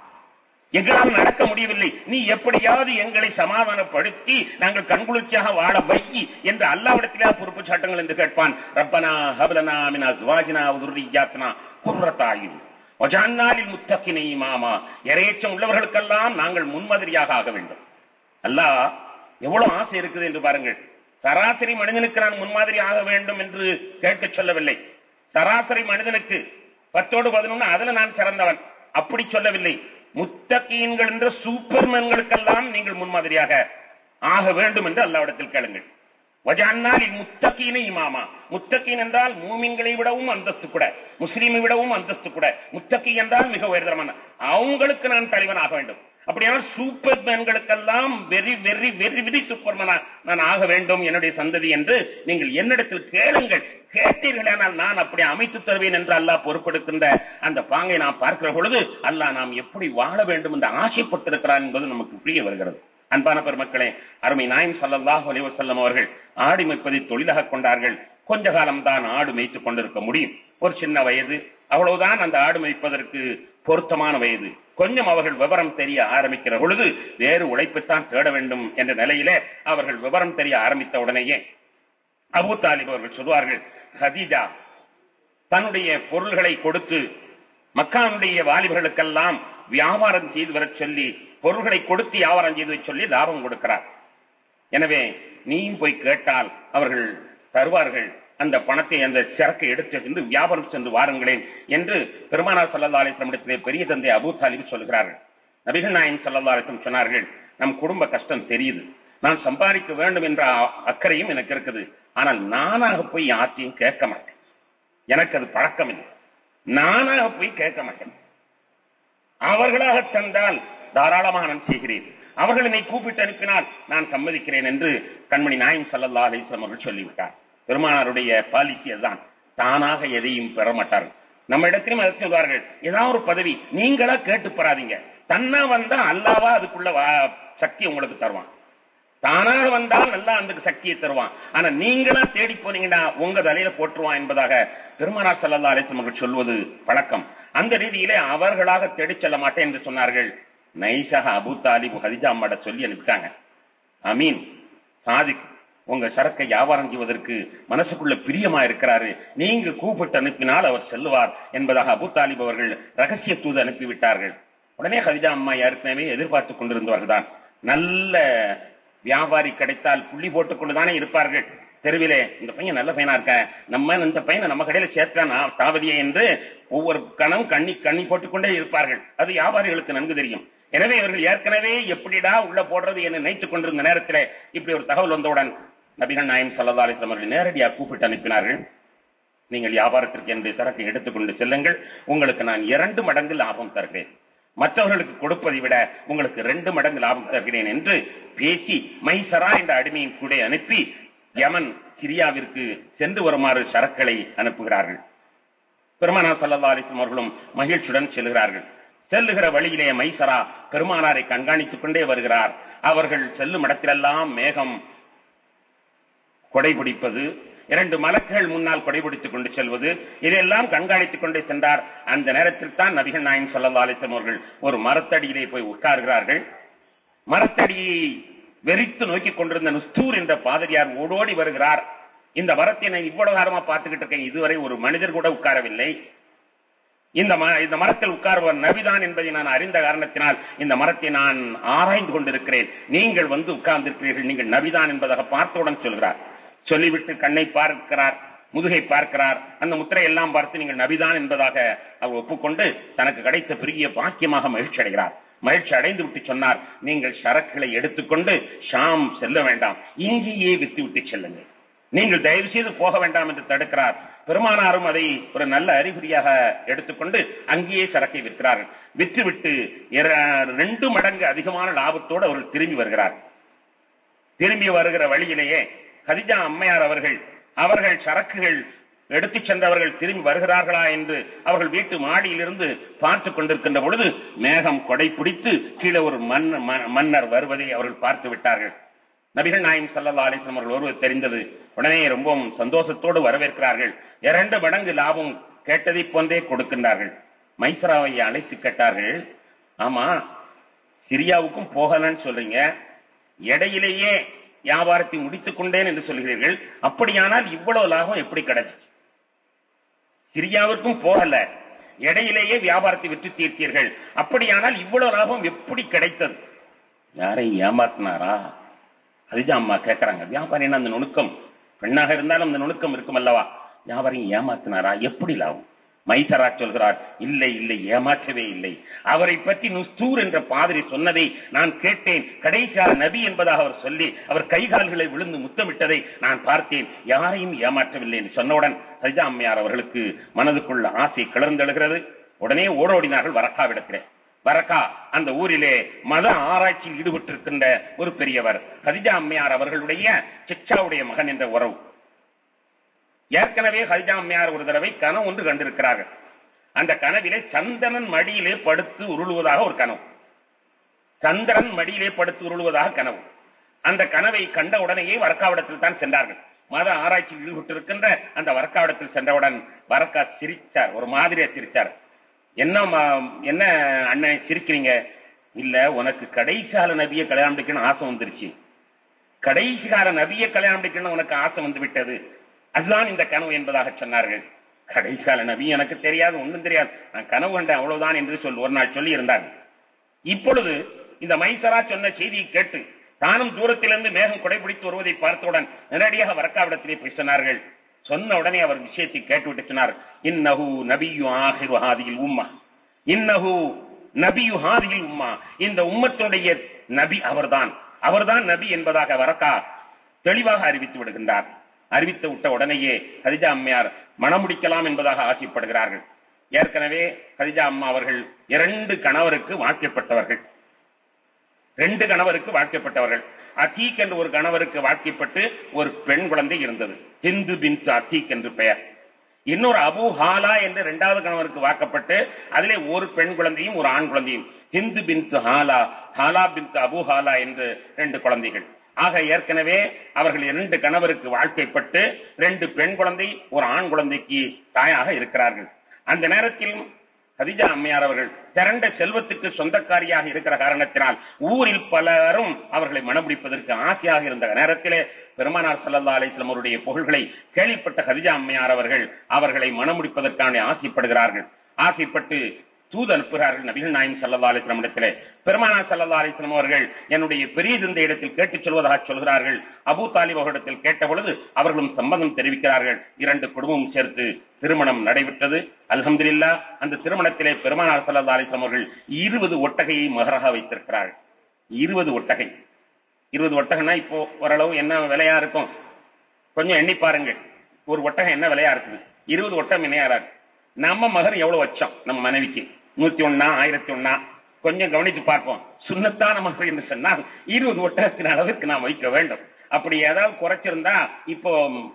எங்களால் நடக்க முடியவில்லை நீ எப்படியாவது எங்களை சமாதானப்படுத்தி நாங்கள் கண்குளிர்ச்சியாக வாழ வை என்று அல்லாவிடத்திலே பொறுப்பு சட்டங்கள் என்று கேட்பான் ரப்பனா ஹபலனா மின் அஸ்வாஜினா உதுர்ரியாத்தினா குர்ரத்தாயின் ஒஜான்னாலில் முத்தக்கினை மாமா இறையச்சம் உள்ளவர்களுக்கெல்லாம் நாங்கள் முன்மாதிரியாக ஆக வேண்டும் அல்லாஹ் எவ்வளவு ஆசை இருக்குது என்று பாருங்கள் சராசரி மனிதனுக்கு நான் முன்மாதிரி ஆக வேண்டும் என்று கேட்க சொல்லவில்லை சராசரி மனிதனுக்கு பத்தோடு பதினொன்று அதுல நான் சிறந்தவன் அப்படி சொல்லவில்லை முத்தகீன்கள் என்ற சூப்பர்மேன்களுக்கெல்லாம் நீங்கள் முன்மாதிரியாக ஆக வேண்டும் என்று அல்லாவிடத்தில் கேளுங்கள் வஜான்னால் முத்தகீன இமாமா முத்தகீன் என்றால் மூமின்களை விடவும் அந்தஸ்து கூட முஸ்லீமை விடவும் அந்தஸ்து கூட முத்தகி என்றால் மிக உயர்தரமான அவங்களுக்கு நான் தலைவனாக வேண்டும் அப்படியானால் சூப்பர் மேன்களுக்கெல்லாம் வெரி வெரி வெரி வெரி சூப்பர்மேனா நான் ஆக வேண்டும் என்னுடைய சந்ததி என்று நீங்கள் என்னிடத்தில் கேளுங்கள் கேட்டீர்களானால் நான் அப்படி அமைத்து தருவேன் என்று அல்லாஹ் பொறுப்பெடுக்கின்ற அந்த பாங்கை நாம் பார்க்கிற பொழுது அல்லாஹ் நாம் எப்படி வாழ வேண்டும் என்று ஆசைப்பட்டிருக்கிறான் என்பது நமக்கு புரிய வருகிறது அன்பான பெருமக்களே அருமை நாயம் சல்லல்லாஹு அலைஹி வஸல்லம் அவர்கள் ஆடு மேய்ப்பதை தொழிலாக கொண்டார்கள் கொஞ்ச காலம் தான் ஆடு மேய்த்துக் கொண்டிருக்க முடியும் ஒரு சின்ன வயது அவ்வளவுதான் அந்த ஆடு மேய்ப்பதற்கு பொருத்தமான வயது கொஞ்சம் அவர்கள் விவரம் தெரிய ஆரம்பிக்கிற பொழுது வேறு உழைப்புத்தான் தேட வேண்டும் என்ற நிலையிலே அவர்கள் விவரம் தெரிய ஆரம்பித்த உடனேயே அபு தாலிப் அவர்கள் சொல்வார்கள் ஹதீஜா தன்னுடைய பொருள்களை கொடுத்து மக்கானுடைய வாலிபர்களுக்கெல்லாம் வியாபாரம் செய்து வரச் சொல்லி பொருள்களை கொடுத்து வியாபாரம் செய்து சொல்லி லாபம் கொடுக்கிறார் எனவே நீயும் போய் கேட்டால் அவர்கள் தருவார்கள் அந்த பணத்தை அந்த சரக்கை எடுத்து சென்று வியாபாரம் சென்று வாருங்களேன் என்று பெருமானார் சல்லா அலிஸ்லமிடத்திலே பெரிய தந்தை அபு தாலிப் சொல்கிறார்கள் நபிகள் நாயன் சல்லா அலிஸ்லம் சொன்னார்கள் நம் குடும்ப கஷ்டம் தெரியுது நான் சம்பாதிக்க வேண்டும் என்ற அக்கறையும் எனக்கு இருக்குது ஆனால் நானாக போய் யார்த்தையும் கேட்க மாட்டேன் எனக்கு அது பழக்கம் இல்லை நானாக போய் கேட்க மாட்டேன் அவர்களாக தந்தால் தாராளமாக நான் செய்கிறேன் அவர்கள் என்னை கூப்பிட்டு அனுப்பினால் நான் சம்மதிக்கிறேன் என்று கண்மணி நாயம் சல்லல்லா அலிஸ்லாம் அவர்கள் சொல்லிவிட்டார் பெருமானாருடைய பாலிசி அதுதான் தானாக எதையும் பெற மாட்டார்கள் நம்ம இடத்திலும் அதை சொல்வார்கள் ஏதாவது ஒரு பதவி நீங்களா கேட்டு பெறாதீங்க தன்னா வந்தா அல்லாவா அதுக்குள்ள சக்தி உங்களுக்கு தருவான் தானாக வந்தால் நல்லா அந்த சக்தியை தருவான் ஆனா நீங்களா தேடி போனீங்கன்னா உங்க தலையில போட்டுருவான் என்பதாக பெருமானார் சல்லா அலிஸ்லாம் அவர்கள் சொல்வது பழக்கம் அந்த ரீதியிலே அவர்களாக தேடி செல்ல மாட்டேன் என்று சொன்னார்கள் நைசாக அபு தாலிப் ஹதிஜா அம்மாட சொல்லி அனுப்பிட்டாங்க அமீன் சாதிக் உங்க சரக்கை வியாபாரம் செய்வதற்கு மனசுக்குள்ள பிரியமா இருக்கிறாரு நீங்க கூப்பிட்டு அனுப்பினால் அவர் செல்லுவார் என்பதாக அபு தாலிப் அவர்கள் ரகசிய தூது அனுப்பிவிட்டார்கள் உடனே ஹதிஜா அம்மா ஏற்கனவே எதிர்பார்த்து கொண்டிருந்தவர்கள் தான் நல்ல வியாபாரி கிடைத்தால் புள்ளி போட்டுக் கொண்டுதானே இருப்பார்கள் தெருவிலே இந்த பையன் நல்ல பையனா இருக்க நம்ம இந்த பையனை நம்ம கடையில சேர்த்தான் தாவதியே என்று ஒவ்வொரு கணம் கண்ணி கண்ணி போட்டுக்கொண்டே இருப்பார்கள் அது வியாபாரிகளுக்கு நன்கு தெரியும் எனவே இவர்கள் ஏற்கனவே எப்படிடா உள்ள போடுறது என்று நினைத்துக் கொண்டிருந்த நேரத்தில் இப்படி ஒரு தகவல் வந்தவுடன் நபிகள் நாயம் சல்லா அலிஸ்லாம் அவர்கள் நேரடியாக கூப்பிட்டு அனுப்பினார்கள் நீங்கள் வியாபாரத்திற்கு என்று சரக்கு எடுத்துக்கொண்டு செல்லுங்கள் உங்களுக்கு நான் இரண்டு மடங்கு லாபம் தருகிறேன் மற்றவர்களுக்கு கொடுப்பதை விட உங்களுக்கு ரெண்டு மடங்கு லாபம் தருகிறேன் என்று பேசி மைசரா என்ற அடிமையின் கூட அனுப்பி யமன் சிரியாவிற்கு சென்று வருமாறு சரக்களை அனுப்புகிறார்கள் பெருமானா சல்லா அலிஸ்லாம் அவர்களும் மகிழ்ச்சியுடன் செல்கிறார்கள் செல்லுகிற வழியிலே மைசரா பெருமானாரை கண்காணித்துக் கொண்டே வருகிறார் அவர்கள் செல்லும் இடத்திலெல்லாம் மேகம் கொடைபிடிப்பது இரண்டு மலக்குகள் முன்னால் கொடைபிடித்துக் கொண்டு செல்வது இதையெல்லாம் கண்காணித்துக் கொண்டே சென்றார் அந்த நேரத்தில் தான் நபிகள் நாயன் சொல்லா அலிசம் அவர்கள் ஒரு மரத்தடியிலே போய் உட்கார்கிறார்கள் மரத்தடியை வெறித்து நோக்கிக் கொண்டிருந்த நுஸ்தூர் என்ற பாதிரியார் ஓடோடி வருகிறார் இந்த மரத்தை நான் இவ்வளவு காலமா பார்த்துக்கிட்டு இருக்கேன் இதுவரை ஒரு மனிதர் கூட உட்காரவில்லை இந்த இந்த மரத்தில் உட்கார்வர் நபிதான் என்பதை நான் அறிந்த காரணத்தினால் இந்த மரத்தை நான் ஆராய்ந்து கொண்டிருக்கிறேன் நீங்கள் வந்து உட்கார்ந்திருக்கிறீர்கள் நீங்கள் நபிதான் என்பதாக பார்த்தவுடன் சொல்கிறார் சொல்லிவிட்டு கண்ணை பார்க்கிறார் முதுகை பார்க்கிறார் அந்த முத்திரை எல்லாம் பார்த்து நீங்கள் நபிதான் என்பதாக அவர் ஒப்புக்கொண்டு தனக்கு கிடைத்த பெரிய பாக்கியமாக மகிழ்ச்சி அடைகிறார் மகிழ்ச்சி அடைந்து விட்டு சொன்னார் நீங்கள் சரக்குகளை எடுத்துக்கொண்டு ஷாம் செல்ல வேண்டாம் இங்கேயே வித்து விட்டு செல்லுங்கள் நீங்கள் தயவு செய்து போக வேண்டாம் என்று தடுக்கிறார் பெருமானாரும் அதை ஒரு நல்ல அறிகுறியாக எடுத்துக்கொண்டு அங்கேயே சரக்கை விற்கிறார்கள் விற்றுவிட்டு ரெண்டு மடங்கு அதிகமான லாபத்தோடு அவர்கள் திரும்பி வருகிறார் திரும்பி வருகிற வழியிலேயே ஹதிஜா அம்மையார் அவர்கள் அவர்கள் சரக்குகள் எடுத்துச் சென்றவர்கள் திரும்பி வருகிறார்களா என்று அவர்கள் வீட்டு மாடியிலிருந்து பார்த்து கொண்டிருக்கின்ற பொழுது மேகம் கொடை பிடித்து கீழே ஒரு மன்னர் வருவதை அவர்கள் பார்த்து விட்டார்கள் நபிகள் நாயம் சல்லா அலிஸ்லாம் அவர்கள் ஒருவர் தெரிந்தது உடனே ரொம்பவும் சந்தோஷத்தோடு வரவேற்கிறார்கள் இரண்டு மடங்கு லாபம் கேட்டதை போன்றே கொடுக்கின்றார்கள் மைசராவை அழைத்து கேட்டார்கள் ஆமா சிரியாவுக்கும் போகலன்னு சொல்றீங்க இடையிலேயே வியாபாரத்தை முடித்துக் கொண்டேன் என்று சொல்கிறீர்கள் அப்படியானால் இவ்வளவு லாபம் எப்படி கிடைச்சு சிரியாவிற்கும் போகல இடையிலேயே வியாபாரத்தை விற்று தீர்த்தீர்கள் அப்படியானால் இவ்வளவு லாபம் எப்படி கிடைத்தது யாரை ஏமாத்தினாரா அதுதான் அம்மா கேட்கறாங்க வியாபாரின்னா அந்த நுணுக்கம் பெண்ணாக இருந்தாலும் அந்த நுணுக்கம் இருக்கும் அல்லவா வியாபாரி ஏமாத்தினாரா எப்படி லாபம் மைசரா சொல்கிறார் இல்லை இல்லை ஏமாற்றவே இல்லை அவரை பற்றி நுஸ்தூர் என்ற பாதிரி சொன்னதை நான் கேட்டேன் கடைசியா நபி என்பதாக அவர் சொல்லி அவர் கைகால்களை விழுந்து முத்தமிட்டதை நான் பார்த்தேன் யாரையும் ஏமாற்றவில்லை என்று சொன்னவுடன் சஜா அம்மையார் அவர்களுக்கு மனதுக்குள்ள ஆசை கிளர்ந்தெழுகிறது உடனே ஓடோடினார்கள் வரக்காவிடத்திலே வரக்கா அந்த ஊரிலே மத ஆராய்ச்சியில் ஈடுபட்டிருக்கின்ற ஒரு பெரியவர் கதிஜா அம்மையார் அவர்களுடைய சிச்சாவுடைய மகன் என்ற உறவு ஏற்கனவே ஹரிஜா அம்மையார் ஒரு தடவை கனவு ஒன்று கண்டிருக்கிறார்கள் அந்த கனவிலே சந்திரன் மடியிலே படுத்து உருளுவதாக ஒரு கனவு சந்திரன் மடியிலே படுத்து உருளுவதாக கனவு அந்த கனவை கண்ட உடனேயே வரக்காவிடத்தில் தான் சென்றார்கள் மத ஆராய்ச்சியில் ஈடுபட்டிருக்கின்ற அந்த வரக்காவிடத்தில் சென்றவுடன் வரக்கா சிரிச்சார் ஒரு மாதிரியா சிரிச்சார் என்ன மா- என்ன அண்ணன் சிரிக்கிறீங்க இல்ல உனக்கு கடைசால நபியை கல்யாணம் பண்ணிக்கணும் ஆசை வந்துருச்சு கடைசி கால நபியை கல்யாணம் பண்ணிக்கணும் உனக்கு ஆசை வந்து விட்டது அதுதான் இந்த கனவு என்பதாக சொன்னார்கள் கடைசால நபி எனக்கு தெரியாது ஒண்ணும் தெரியாது நான் கனவு கண்டேன் அவ்வளவுதான் என்று சொல் ஒரு நாள் சொல்லி இருந்தார்கள் இப்பொழுது இந்த மைசரா சொன்ன செய்தியை கேட்டு தானும் தூரத்திலிருந்து மேகம் குடைபிடித்து வருவதை பார்த்தவுடன் நேரடியாக வரக்காவிடத்திலே போய் சொன்னார்கள் சொன்ன உடனே அவர் விஷயத்தை கேட்டுவிட்டு சொன்னார் இன்னஹு நபியு ஆஹிரு ஹாதியில் உம்மா இன்னஹு நபியு ஹாதியில் உம்மா இந்த உம்மத்தினுடைய நபி அவர்தான் அவர்தான் நபி என்பதாக வரக்கா தெளிவாக அறிவித்து விடுகின்றார் அறிவித்து விட்ட உடனேயே கதிஜா அம்மையார் மணமுடிக்கலாம் என்பதாக ஆசைப்படுகிறார்கள் ஏற்கனவே கதிஜா அம்மா அவர்கள் இரண்டு கணவருக்கு வாழ்க்கைப்பட்டவர்கள் ரெண்டு கணவருக்கு வாழ்க்கைப்பட்டவர்கள் அத்தீக் என்று ஒரு கணவருக்கு வாழ்க்கைப்பட்டு ஒரு பெண் குழந்தை இருந்தது ஹிந்து பின் அத்தீக் என்று பெயர் இன்னொரு அபு ஹாலா என்று இரண்டாவது கணவருக்கு வாக்கப்பட்டு அதிலே ஒரு பெண் குழந்தையும் ஒரு ஆண் குழந்தையும் ஹிந்து பின் ஹாலா ஹாலா பின் அபு ஹாலா என்று ரெண்டு குழந்தைகள் ஆக ஏற்கனவே அவர்கள் இரண்டு கணவருக்கு வாழ்க்கைப்பட்டு ரெண்டு பெண் குழந்தை ஒரு ஆண் குழந்தைக்கு தாயாக இருக்கிறார்கள் அந்த நேரத்தில் கதிஜா அம்மையார் அவர்கள் திரண்ட செல்வத்துக்கு சொந்தக்காரியாக இருக்கிற காரணத்தினால் ஊரில் பலரும் அவர்களை மணமுடிப்பதற்கு ஆசையாக இருந்த நேரத்திலே பெருமானார் ஸல்லல்லாஹு அலைஹி வஸல்லம் அவருடைய புகழ்களை கேள்விப்பட்ட கதிஜா அம்மையார் அவர்கள் அவர்களை மணமுடிப்பதற்கான ஆசைப்படுகிறார்கள் ஆசைப்பட்டு தூது அனுப்புகிறார்கள் நபிகள் நாயம் ஸல்லல்லாஹு அலைஹி வஸல்லம் இடத்திலே பெருமானார் ஸல்லல்லாஹு அலைஹி வஸல்லம் அவர்கள் என்னுடைய பெரிய இந்த இடத்தில் கேட்டுச் சொல்வதாக சொல்கிறார்கள் அபூ தாலிப் அவர்களிடத்தில் கேட்ட பொழுது அவர்களும் சம்மதம் தெரிவிக்கிறார்கள் இரண்டு குடும்பமும் சேர்த்து திருமணம் நடைபெற்றது அல்ஹம்துலில்லாஹ் அந்த திருமணத்திலே பெருமானார் ஸல்லல்லாஹு அலைஹி வஸல்லம் அவர்கள் இருபது ஒட்டகையை மகராக வைத்திருக்கிறார்கள் இருபது ஒட்டகை இருபது ஒட்டகைனா இப்போ ஓரளவு என்ன விலையா இருக்கும் கொஞ்சம் எண்ணி பாருங்கள் ஒரு ஒட்டகம் என்ன விலையா இருக்குது இருபது ஒட்டகம் என்ன இருக்கு நம்ம மகர் எவ்வளவு வச்சோம் நம்ம மனைவிக்கு நூத்தி ஒன்னா ஆயிரத்தி ஒன்னா கொஞ்சம் கவனித்து பார்ப்போம் சுண்ணத்தான மகர் என்று சொன்னால் இருபது ஒட்டகத்தின் அளவிற்கு நாம் வைக்க வேண்டும் அப்படி ஏதாவது குறைச்சிருந்தா இப்போ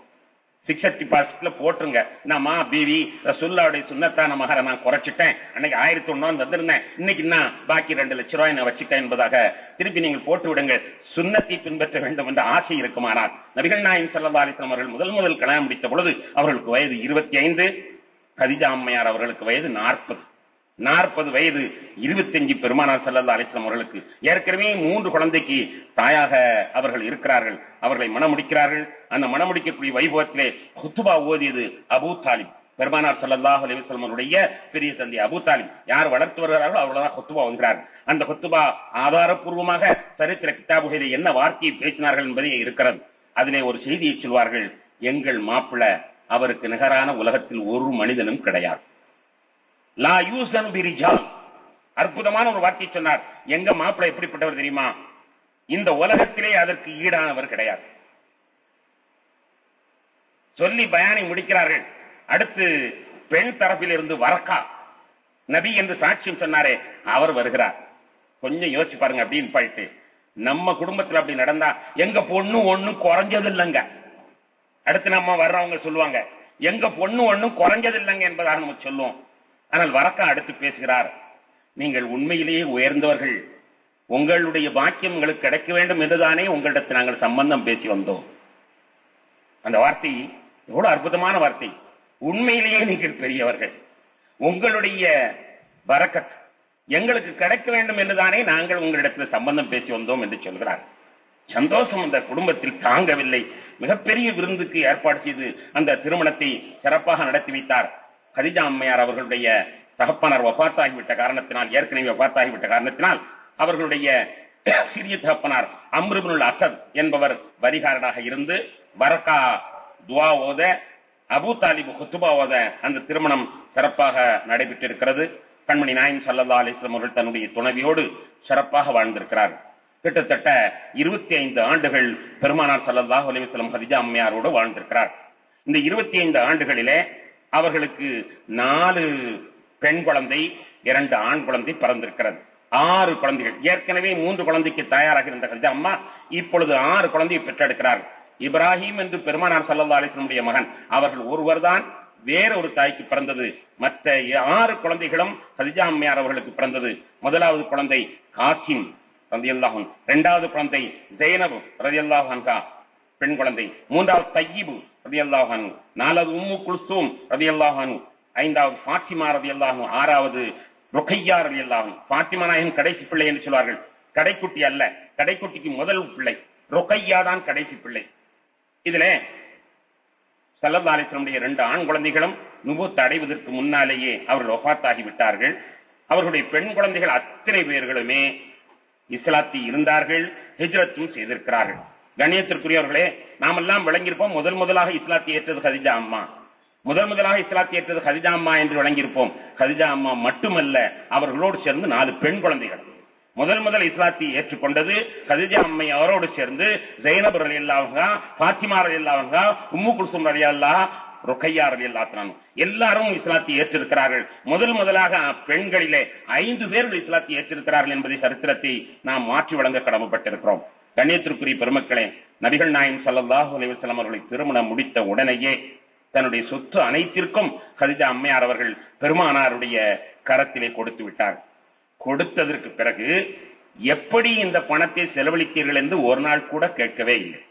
பிக்சட் டிபாசிட்ல போட்டுருங்க நாமா பிவி ரசுல்லாவுடைய சுண்ணத்தான மகரை நான் குறைச்சிட்டேன் அன்னைக்கு ஆயிரத்தி ஒன்னு வந்திருந்தேன் இன்னைக்கு நான் பாக்கி ரெண்டு லட்ச ரூபாய் நான் வச்சுட்டேன் என்பதாக திருப்பி நீங்கள் போட்டு விடுங்க சுண்ணத்தை பின்பற்ற வேண்டும் என்ற ஆசை இருக்குமானால் நபிகள் நாயம் சல்லா அலிஸ்லாம் அவர்கள் முதல் முதல் கல்யாணம் முடித்த பொழுது அவர்களுக்கு வயது இருபத்தி ஐந்து கதிஜா அம்மையார் அவர்களுக்கு வயது நாற்பது நாற்பது வயது இருபத்தஞ்சு பெருமானார் சல்லல்லா அலிஸ்லாம் அவர்களுக்கு ஏற்கனவே மூன்று குழந்தைக்கு தாயாக அவர்கள் இருக்கிறார்கள் அவர்களை மணமுடிக்கிறார்கள் அந்த மணமுடிக்கக்கூடிய வைபவத்திலே குத்துபா ஓதியது அபூ தாலிப் பெருமானார் சல்லல்லாஹு அலைஹி வஸல்லம் அவருடைய பெரிய தந்தை அபூ தாலிப் யார் வளர்த்து வருகிறார்களோ அவர்களாக குத்துபா ஓதுகிறார்கள் அந்த குத்துபா ஆதாரப்பூர்வமாக சரித்திர கிதாபுகளில் என்ன வார்த்தையை பேசினார்கள் என்பதே இருக்கிறது அதிலே ஒரு செய்தியை சொல்வார்கள் எங்கள் மாப்பிள அவருக்கு நிகரான உலகத்தில் ஒரு மனிதனும் கிடையாது லா யூசனு பிரிஜால் அற்புதமான ஒரு வார்த்தை சொன்னார் எங்க மாப்பிள்ளை எப்படிப்பட்டவர் தெரியுமா இந்த உலகத்திலே அதற்கு ஈடானவர் கிடையாது சொல்லி பயானை முடிக்கிறார்கள் அடுத்து பெண் தரப்பில் இருந்து வரக்கா நபி என்று சாட்சியம் சொன்னாரே அவர் வருகிறார் கொஞ்சம் யோசிச்சு பாருங்க அப்படின்னு பாயிட்டு நம்ம குடும்பத்துல அப்படி நடந்தா எங்க பொண்ணு ஒண்ணும் குறைஞ்சது இல்லைங்க அடுத்து நம்ம வர்றவங்க சொல்லுவாங்க எங்க பொண்ணு ஒண்ணும் குறைஞ்சது இல்லைங்க என்பதாக நம்ம சொல்லுவோம் ஆனால் வரக்கா அடுத்து பேசுகிறார் நீங்கள் உண்மையிலேயே உயர்ந்தவர்கள் உங்களுடைய பாக்கியம் உங்களுக்கு கிடைக்க வேண்டும் என்றுதானே உங்களிடத்தில் நாங்கள் சம்பந்தம் பேசி வந்தோம் அந்த வார்த்தை எவ்வளவு அற்புதமான வார்த்தை உண்மையிலேயே நீங்கள் பெரியவர்கள் உங்களுடைய வரக்கத் எங்களுக்கு கிடைக்க வேண்டும் என்றுதானே நாங்கள் உங்களிடத்தில் சம்பந்தம் பேசி வந்தோம் என்று சொல்கிறார் சந்தோஷம் அந்த குடும்பத்தில் தாங்கவில்லை மிகப்பெரிய விருந்துக்கு ஏற்பாடு செய்து அந்த திருமணத்தை சிறப்பாக நடத்தி வைத்தார் கதிஜா அம்மையார் அவர்களுடைய தகப்பனார் வபாத்தாகிவிட்ட காரணத்தினால் ஏற்கனவே வபாத்தாகிவிட்ட காரணத்தினால் அவர்களுடைய சிறிய தகப்பனார் அம்ருபுல் அசத் என்பவர் வரிகாரனாக இருந்து வரக்கா துவா ஓத அபு தாலிபு குத்துபாவத அந்த திருமணம் சிறப்பாக நடைபெற்றிருக்கிறது கண்மணி நாயம் சல்லா அலிஸ்லாம் அவர்கள் தன்னுடைய துணைவியோடு சிறப்பாக வாழ்ந்திருக்கிறார் கிட்டத்தட்ட இருபத்தி ஐந்து ஆண்டுகள் பெருமானார் சல்லல்லாஹு அலிவசலம் ஹதிஜா அம்மையாரோடு வாழ்ந்திருக்கிறார் இந்த இருபத்தி ஐந்து ஆண்டுகளிலே அவர்களுக்கு நாலு பெண் குழந்தை இரண்டு ஆண் குழந்தை பிறந்திருக்கிறது ஆறு குழந்தைகள் ஏற்கனவே மூன்று குழந்தைக்கு தயாராக இருந்த ஹதிஜா அம்மா இப்பொழுது ஆறு குழந்தையை பெற்றெடுக்கிறார்கள் இப்ராஹிம் என்று பெருமானார் சல்லா அலிஸ்லமுடைய மகன் அவர்கள் ஒருவர்தான் வேற ஒரு தாய்க்கு பிறந்தது மற்ற ஆறு குழந்தைகளும் ஹதிஜா அம்மையார் அவர்களுக்கு பிறந்தது முதலாவது குழந்தை காசிம் ரதியல்லாஹன் இரண்டாவது குழந்தை ஜெயனபு ரதியல்லாஹன்கா பெண் குழந்தை மூன்றாவது தையிபு ரதியல்லாஹானு நாலாவது உம்மு குல்சூம் ரதியல்லாஹானு ஐந்தாவது ஃபாத்திமா ரதியல்லாஹு ஆறாவது ருக்கையா ரதியல்லாஹு ஃபாத்திமா நாயகன் கடைசி பிள்ளை என்று சொல்வார்கள் கடைக்குட்டி அல்ல கடைக்குட்டிக்கு முதல் பிள்ளை ருக்கையா தான் கடைசி பிள்ளை இதுல சல்லல்லா அலிஸ்லமுடைய இரண்டு ஆண் குழந்தைகளும் நுபுத்து அடைவதற்கு முன்னாலேயே அவர்கள் ஒஃபாத்தாகி விட்டார்கள் அவர்களுடைய பெண் குழந்தைகள் அத்தனை பேர்களுமே இஸ்லாத்தி இருந்தார்கள் ஹிஜ்ரத்தும் செய்திருக்கிறார்கள் கண்ணியத்திற்குரியவர்களே நாமெல்லாம் விளங்கியிருப்போம் முதல் முதலாக இஸ்லாத்தி ஏற்றது ஹதிஜா அம்மா முதல் முதலாக இஸ்லாத்தி ஏற்றது ஹதிஜா அம்மா என்று விளங்கியிருப்போம் ஹதிஜா அம்மா மட்டுமல்ல அவர்களோடு சேர்ந்து நாலு பெண் குழந்தைகள் முதல் முதல் இஸ்லாத்தி ஏற்றுக்கொண்டது கதிஜா அம்மை அவரோடு சேர்ந்து ஜெயனப் ரலி அல்லாஹா பாத்திமா ரலி அல்லாஹா உம்மு குல்சும் ரலி அல்லா ருக்கையா ரலி அல்லாத்தான் எல்லாரும் இஸ்லாத்தி ஏற்றிருக்கிறார்கள் முதல் முதலாக பெண்களிலே ஐந்து பேர்கள் இஸ்லாத்தி ஏற்றிருக்கிறார்கள் என்பதை சரித்திரத்தை நாம் மாற்றி வழங்க கடமைப்பட்டிருக்கிறோம் கண்ணியத்திற்குரிய பெருமக்களே நபிகள் நாயம் சல்லாஹூ அலைவசலம் அவர்களை திருமணம் முடித்த உடனேயே தன்னுடைய சொத்து அனைத்திற்கும் கதிஜா அம்மையார் அவர்கள் பெருமானாருடைய கரத்திலே கொடுத்து விட்டார் கொடுத்ததற்கு பிறகு எப்படி இந்த பணத்தை செலவழித்தீர்கள் என்று ஒரு நாள் கூட கேட்கவே இல்லை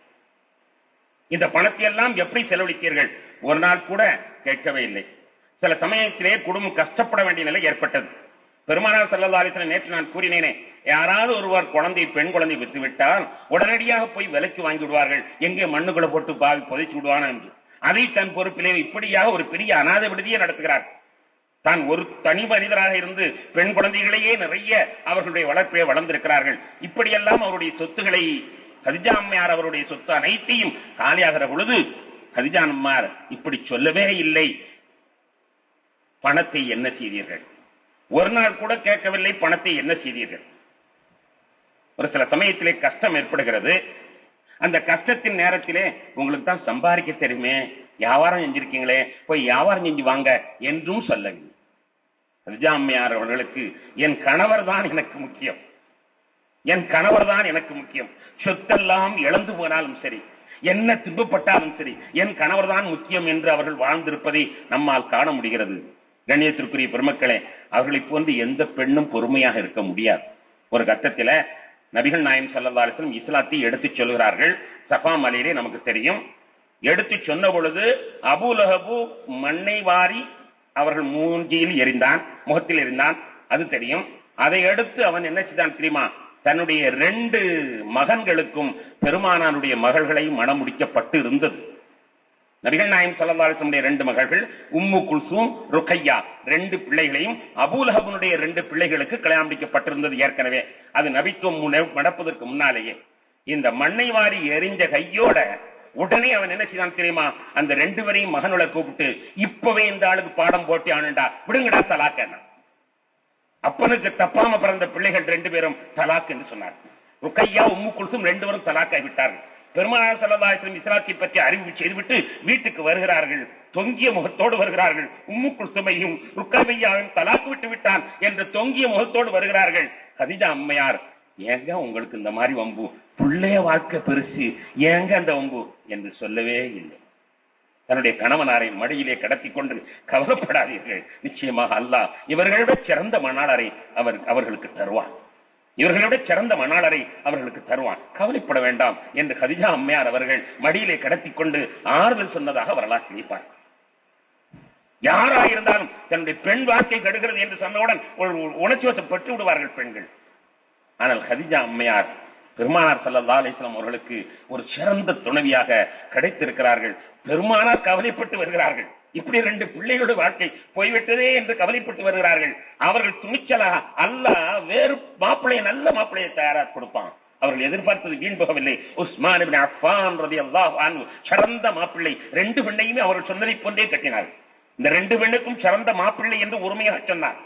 இந்த பணத்தை எல்லாம் எப்படி செலவழித்தீர்கள் ஒரு நாள் கூட கேட்கவே இல்லை சில சமயத்திலே குடும்பம் கஷ்டப்பட வேண்டிய நிலை ஏற்பட்டது பெருமானார் செல்லதாலிசன நேற்று நான் கூறினேனே யாராவது ஒருவர் குழந்தை பெண் குழந்தை வித்து விட்டால் உடனடியாக போய் விலைக்கு வாங்கி விடுவார்கள் எங்கே மண்ணுக்குள்ள போட்டு பாவி புதைச்சு விடுவான் என்று அதை தன் பொறுப்பிலே இப்படியாக ஒரு பெரிய அநாத விடுதியை நடத்துகிறார் தான் ஒரு தனி மனிதராக இருந்து பெண் குழந்தைகளையே நிறைய அவர்களுடைய வளர்ப்பே வளர்ந்திருக்கிறார்கள் இப்படியெல்லாம் அவருடைய சொத்துக்களை கதிஜா அம்மையார் அவருடைய சொத்து அனைத்தையும் காலியாகிற பொழுது கதிஜா அம்மார் இப்படி சொல்லவே இல்லை பணத்தை என்ன செய்தீர்கள் ஒரு நாள் கூட கேட்கவில்லை பணத்தை என்ன செய்தீர்கள் ஒரு சில சமயத்திலே கஷ்டம் ஏற்படுகிறது அந்த கஷ்டத்தின் நேரத்திலே உங்களுக்கு தான் சம்பாதிக்க தெரியுமே வியாபாரம் செஞ்சிருக்கீங்களே போய் வியாபாரம் செஞ்சு வாங்க என்றும் சொல்லவில்லை அம்மையார் அவர்களுக்கு என் கணவர் தான் எனக்கு முக்கியம் என் கணவர் தான் எனக்கு முக்கியம் சொத்தெல்லாம் இழந்து போனாலும் சரி என்ன துன்பப்பட்டாலும் சரி என் கணவர் தான் முக்கியம் என்று அவர்கள் வாழ்ந்திருப்பதை நம்மால் காண முடிகிறது கண்ணியத்திற்குரிய பெருமக்களே அவர்களை போன்று எந்த பெண்ணும் பொறுமையாக இருக்க முடியாது ஒரு கட்டத்தில நபிகள் நாயம் சல்லா இஸ்லாத்தை எடுத்துச் சொல்கிறார்கள் சஃபா மலையிலே நமக்கு தெரியும் எடுத்து சொன்ன பொழுது அபுலஹபு மண்ணை வாரி அவர்கள் மூஞ்சியில் எரிந்தான் முகத்தில் எரிந்தான் அது தெரியும் அதை அடுத்து அவன் என்ன செய்தான் தெரியுமா தன்னுடைய ரெண்டு மகன்களுக்கும் பெருமானாருடைய மகள்களை மனம் முடிக்கப்பட்டு இருந்தது நபிகள் நாயம் சல்லாசனுடைய ரெண்டு மகள்கள் உம்மு குல்சூம் ருக்கையா ரெண்டு பிள்ளைகளையும் அபூலஹபனுடைய ரெண்டு பிள்ளைகளுக்கு கல்யாணம் முடிக்கப்பட்டிருந்தது ஏற்கனவே அது நபித்துவம் நடப்பதற்கு முன்னாலேயே இந்த மண்ணை வாரி எரிஞ்ச கையோட உடனே அவன் என்ன செய்தான் தெரியுமா அந்த ரெண்டு பேரையும் மகனுல கூப்பிட்டு இப்பவே இந்த ஆளுக்கு பாடம் போட்டி ஆனுண்டா விடுங்கடா தலாக்க அப்பனுக்கு தப்பாம பிறந்த பிள்ளைகள் ரெண்டு பேரும் தலாக் என்று சொன்னார் ருக்கையா உம்மு குல்சும் ரெண்டு பேரும் தலாக்காய் விட்டார்கள் பெருமானார் சல்லல்லாஹு இஸ்லாத்தை பற்றி அறிவு செய்துவிட்டு வீட்டுக்கு வருகிறார்கள் தொங்கிய முகத்தோடு வருகிறார்கள் உம்மு குல்சுமையும் ருக்கையாவும் தலாக்கு விட்டு விட்டான் என்ற தொங்கிய முகத்தோடு வருகிறார்கள் கதிஜா அம்மையார் ஏங்க உங்களுக்கு இந்த மாதிரி வம்பு பிள்ளைய வாழ்க்கை பெருசு ஏங்க அந்த வம்பு என்று சொல்லவே இல்லை தன்னுடைய கணவனாரை மடியிலே கடத்தி கொண்டு கவலைப்படாதீர்கள் நிச்சயமாக அல்லாஹ் இவர்களை விட சிறந்த மணாளரை அவர் அவர்களுக்கு தருவான் இவர்களை விட சிறந்த மணாளரை அவர்களுக்கு தருவான் கவலைப்பட வேண்டாம் என்று கதிஜா அம்மையார் அவர்கள் மடியிலே கடத்தி கொண்டு ஆறுதல் சொன்னதாக வரலாற்று வைப்பார் யாராயிருந்தாலும் தன்னுடைய பெண் வாழ்க்கை கெடுகிறது என்று சொன்னவுடன் ஒரு உணர்ச்சிவசப்பட்டு விடுவார்கள் பெண்கள் ஆனால் ஹதிஜா அம்மையார் பெருமானார் சல்லா அலிஸ்லாம் அவர்களுக்கு ஒரு சிறந்த துணைவியாக கிடைத்திருக்கிறார்கள் பெருமானார் கவலைப்பட்டு வருகிறார்கள் இப்படி ரெண்டு பிள்ளைகளோட வாழ்க்கை போய்விட்டதே என்று கவலைப்பட்டு வருகிறார்கள் அவர்கள் துணிச்சலாக அல்ல வேறு மாப்பிள்ளையை நல்ல மாப்பிள்ளையை தயாரா கொடுப்பான் அவர்கள் எதிர்பார்த்தது வீண் போகவில்லை உஸ்மான் இப்னு அஃபான் ரலியல்லாஹு அன்ஹு சிறந்த மாப்பிள்ளை ரெண்டு பெண்ணையுமே அவர்கள் சொன்னதை போன்றே கட்டினார் இந்த ரெண்டு பெண்ணுக்கும் சிறந்த மாப்பிள்ளை என்று உரிமையாக சொன்னார்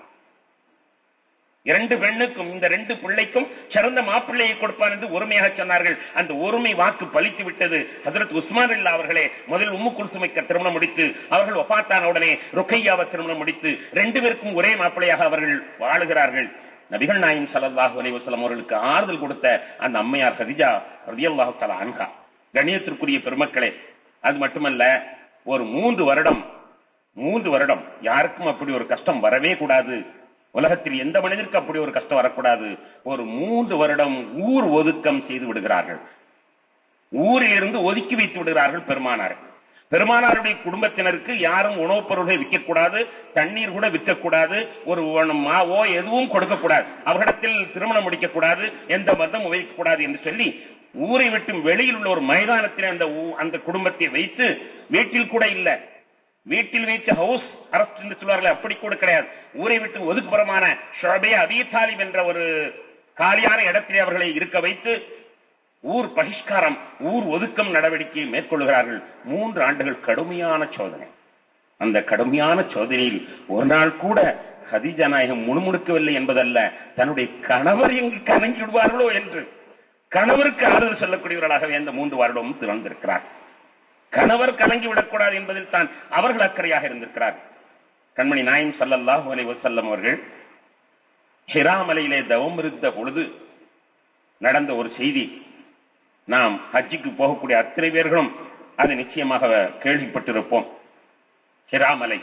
இரண்டு பெண்ணுக்கும் இந்த ரெண்டு பிள்ளைக்கும் சிறந்த மாப்பிள்ளையை கொடுப்பான் என்று உரிமையாக சொன்னார்கள் அந்த ஒருமை வாக்கு பலித்து விட்டது ஹசரத் உஸ்மான் இல்லா அவர்களே முதல் உம்மு குல்சுமைக்க திருமணம் முடித்து அவர்கள் ஒப்பாத்தான உடனே ருக்கையாவை திருமணம் முடித்து ரெண்டு பேருக்கும் ஒரே மாப்பிள்ளையாக அவர்கள் வாழுகிறார்கள் நபிகள் நாயம் ஸல்லல்லாஹு அலைஹி வஸல்லம் அவர்களுக்கு ஆறுதல் கொடுத்த அந்த அம்மையார் ஹதிஜா ரலியல்லாஹு தஆலா அன்ஹா கணியத்திற்குரிய பெருமக்களே அது மட்டுமல்ல ஒரு மூன்று வருடம் மூன்று வருடம் யாருக்கும் அப்படி ஒரு கஷ்டம் வரவே கூடாது உலகத்தில் எந்த மனிதருக்கு அப்படி ஒரு கஷ்டம் வரக்கூடாது ஒரு மூன்று வருடம் ஊர் ஒதுக்கம் செய்து விடுகிறார்கள் ஊரில் இருந்து ஒதுக்கி வைத்து விடுகிறார்கள் பெருமானார் பெருமானாருடைய குடும்பத்தினருக்கு யாரும் உணவுப் பொருள்களை விற்கக்கூடாது தண்ணீர் கூட விற்கக்கூடாது ஒரு மாவோ எதுவும் கொடுக்கக்கூடாது அவரிடத்தில் திருமணம் முடிக்கக்கூடாது எந்த மதம் வைக்கக்கூடாது என்று சொல்லி ஊரை விட்டு வெளியில் உள்ள ஒரு மைதானத்தில் அந்த ஊ- அந்த குடும்பத்தை வைத்து வீட்டில் கூட இல்ல வீட்டில் வைத்து ஹவுஸ் அரெஸ்ட் என்று சொல்வார்கள் அப்படி கூட கிடையாது ஊரை விட்டு ஒதுக்குப்புறமான ஷோபே அபிதாலிப் என்ற ஒரு காலியான இடத்திலே அவர்களை இருக்க வைத்து ஊர் பகிஷ்காரம் ஊர் ஒதுக்கம் நடவடிக்கையை மேற்கொள்கிறார்கள் மூன்று ஆண்டுகள் கடுமையான சோதனை அந்த கடுமையான சோதனையில் ஒரு நாள் கூட ஹதீஜா நாயகம் முணுமுணுக்கவில்லை என்பதல்ல தன்னுடைய கணவர் எங்கு கலங்கி விடுவார்களோ என்று கணவருக்கு ஆறுதல் சொல்லக்கூடியவர்களாகவே அந்த மூன்று வருடமும் திறந்திருக்கிறார் கணவர் கலங்கி விடக்கூடாது என்பதில் தான் அவர்கள் அக்கறையாக இருந்திருக்கிறார் கண்மணி நாயம் ஸல்லல்லாஹு அலைஹி வஸல்லம் அவர்கள் ஹிராமலையிலே தவம் இருந்த பொழுது நடந்த ஒரு செய்தி நாம் ஹஜ்ஜிக்கு போகக்கூடிய அத்தனை பேர்களும் அது நிச்சயமாக கேள்விப்பட்டிருப்போம் ஹிராமலை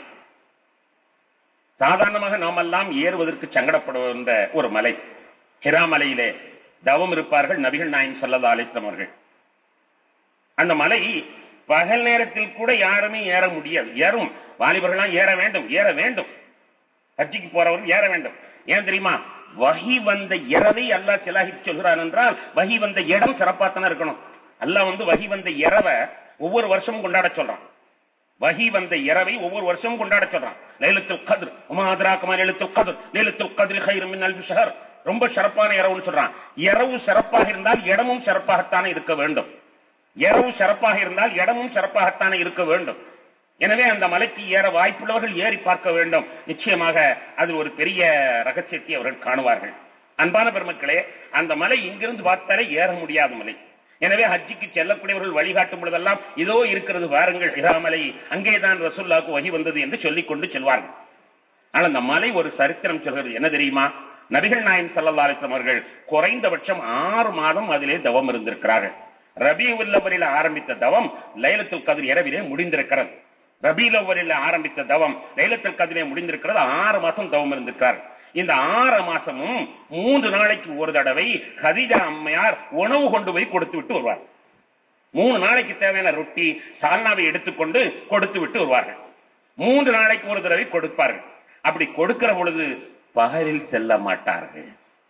சாதாரணமாக நாமெல்லாம் ஏறுவதற்கு சங்கடப்படுகின்ற ஒரு மலை ஹிராமலையிலே தவம் இருப்பார்கள் நபிகள் நாயம் ஸல்லல்லாஹு அலைஹி வஸல்லம் அவர்கள் அந்த மலை பகல் நேரத்தில் கூட யாருமே ஏற முடியாது ஏறும் வாலிபர்களாம் ஏற வேண்டும் ஏற வேண்டும் ஹஜ்ஜிக்கு போறவர்கள் ஏற வேண்டும் ஏன் தெரியுமா வகி வந்த இரவை அல்லாஹ் சிலாகி சொல்கிறான் என்றால் வகி வந்த இடம் சிறப்பாத்தானே இருக்கணும் அல்லாஹ் வந்து வகி வந்த இரவை ஒவ்வொரு வருஷமும் கொண்டாட சொல்றான் வகி வந்த இரவை ஒவ்வொரு வருஷமும் கொண்டாட சொல்றான் லைலத்துல் கத்ர் உமா அத்ராக்கமா லைலத்துல் கத்ர் லைலத்துல் கத்ரி கைரும் மின் அல்ஃபி ஷஹர் ரொம்ப சிறப்பான இரவுன்னு சொல்றான் இரவு சிறப்பாக இருந்தால் இடமும் சிறப்பாகத்தானே இருக்க வேண்டும் இரவு சிறப்பாக இருந்தால் இடமும் சிறப்பாகத்தானே இருக்க வேண்டும் எனவே அந்த மலைக்கு ஏற வாய்ப்புள்ளவர்கள் ஏறி பார்க்க வேண்டும் நிச்சயமாக அது ஒரு பெரிய ரகசியத்தை அவர்கள் காணுவார்கள் அன்பான பெருமக்களே அந்த மலை இங்கிருந்து பார்த்தாலே ஏற முடியாத மலை எனவே ஹஜ்ஜிக்கு செல்லக்கூடியவர்கள் வழிகாட்டும் பொழுதெல்லாம் இதோ இருக்கிறது வாருங்கள் இராமலை அங்கேதான் ரசுல்லாவுக்கு வகி வந்தது என்று சொல்லிக் கொண்டு செல்வார்கள் ஆனால் அந்த மலை ஒரு சரித்திரம் சொல்கிறது என்ன தெரியுமா நபிகள் நாயம் ஸல்லல்லாஹு அலைஹி வஸல்லம் அவர்கள் குறைந்தபட்சம் ஆறு மாதம் அதிலே தவம் இருந்திருக்கிறார்கள் ரபியுல் அவரில் ஆரம்பித்த தவம் லைலத்துல் கதிர் இரவிலே முடிந்திருக்கிறது ரபியுல் அவரில் ஆரம்பித்த தவம் லைலத்துல் கதிரே முடிந்திருக்கிறது ஆறு மாசம் தவம் இருந்திருக்கிறார்கள் இந்த ஆறு மாசமும் மூன்று நாளைக்கு ஒரு தடவை ஹதிஜா அம்மையார் உணவு கொண்டு போய் கொடுத்து விட்டு வருவார் மூணு நாளைக்கு தேவையான ரொட்டி சால்னாவை எடுத்துக்கொண்டு கொடுத்து விட்டு வருவார்கள் மூன்று நாளைக்கு ஒரு தடவை கொடுப்பார்கள் அப்படி கொடுக்கிற பொழுது பகலில் செல்ல மாட்டார்கள்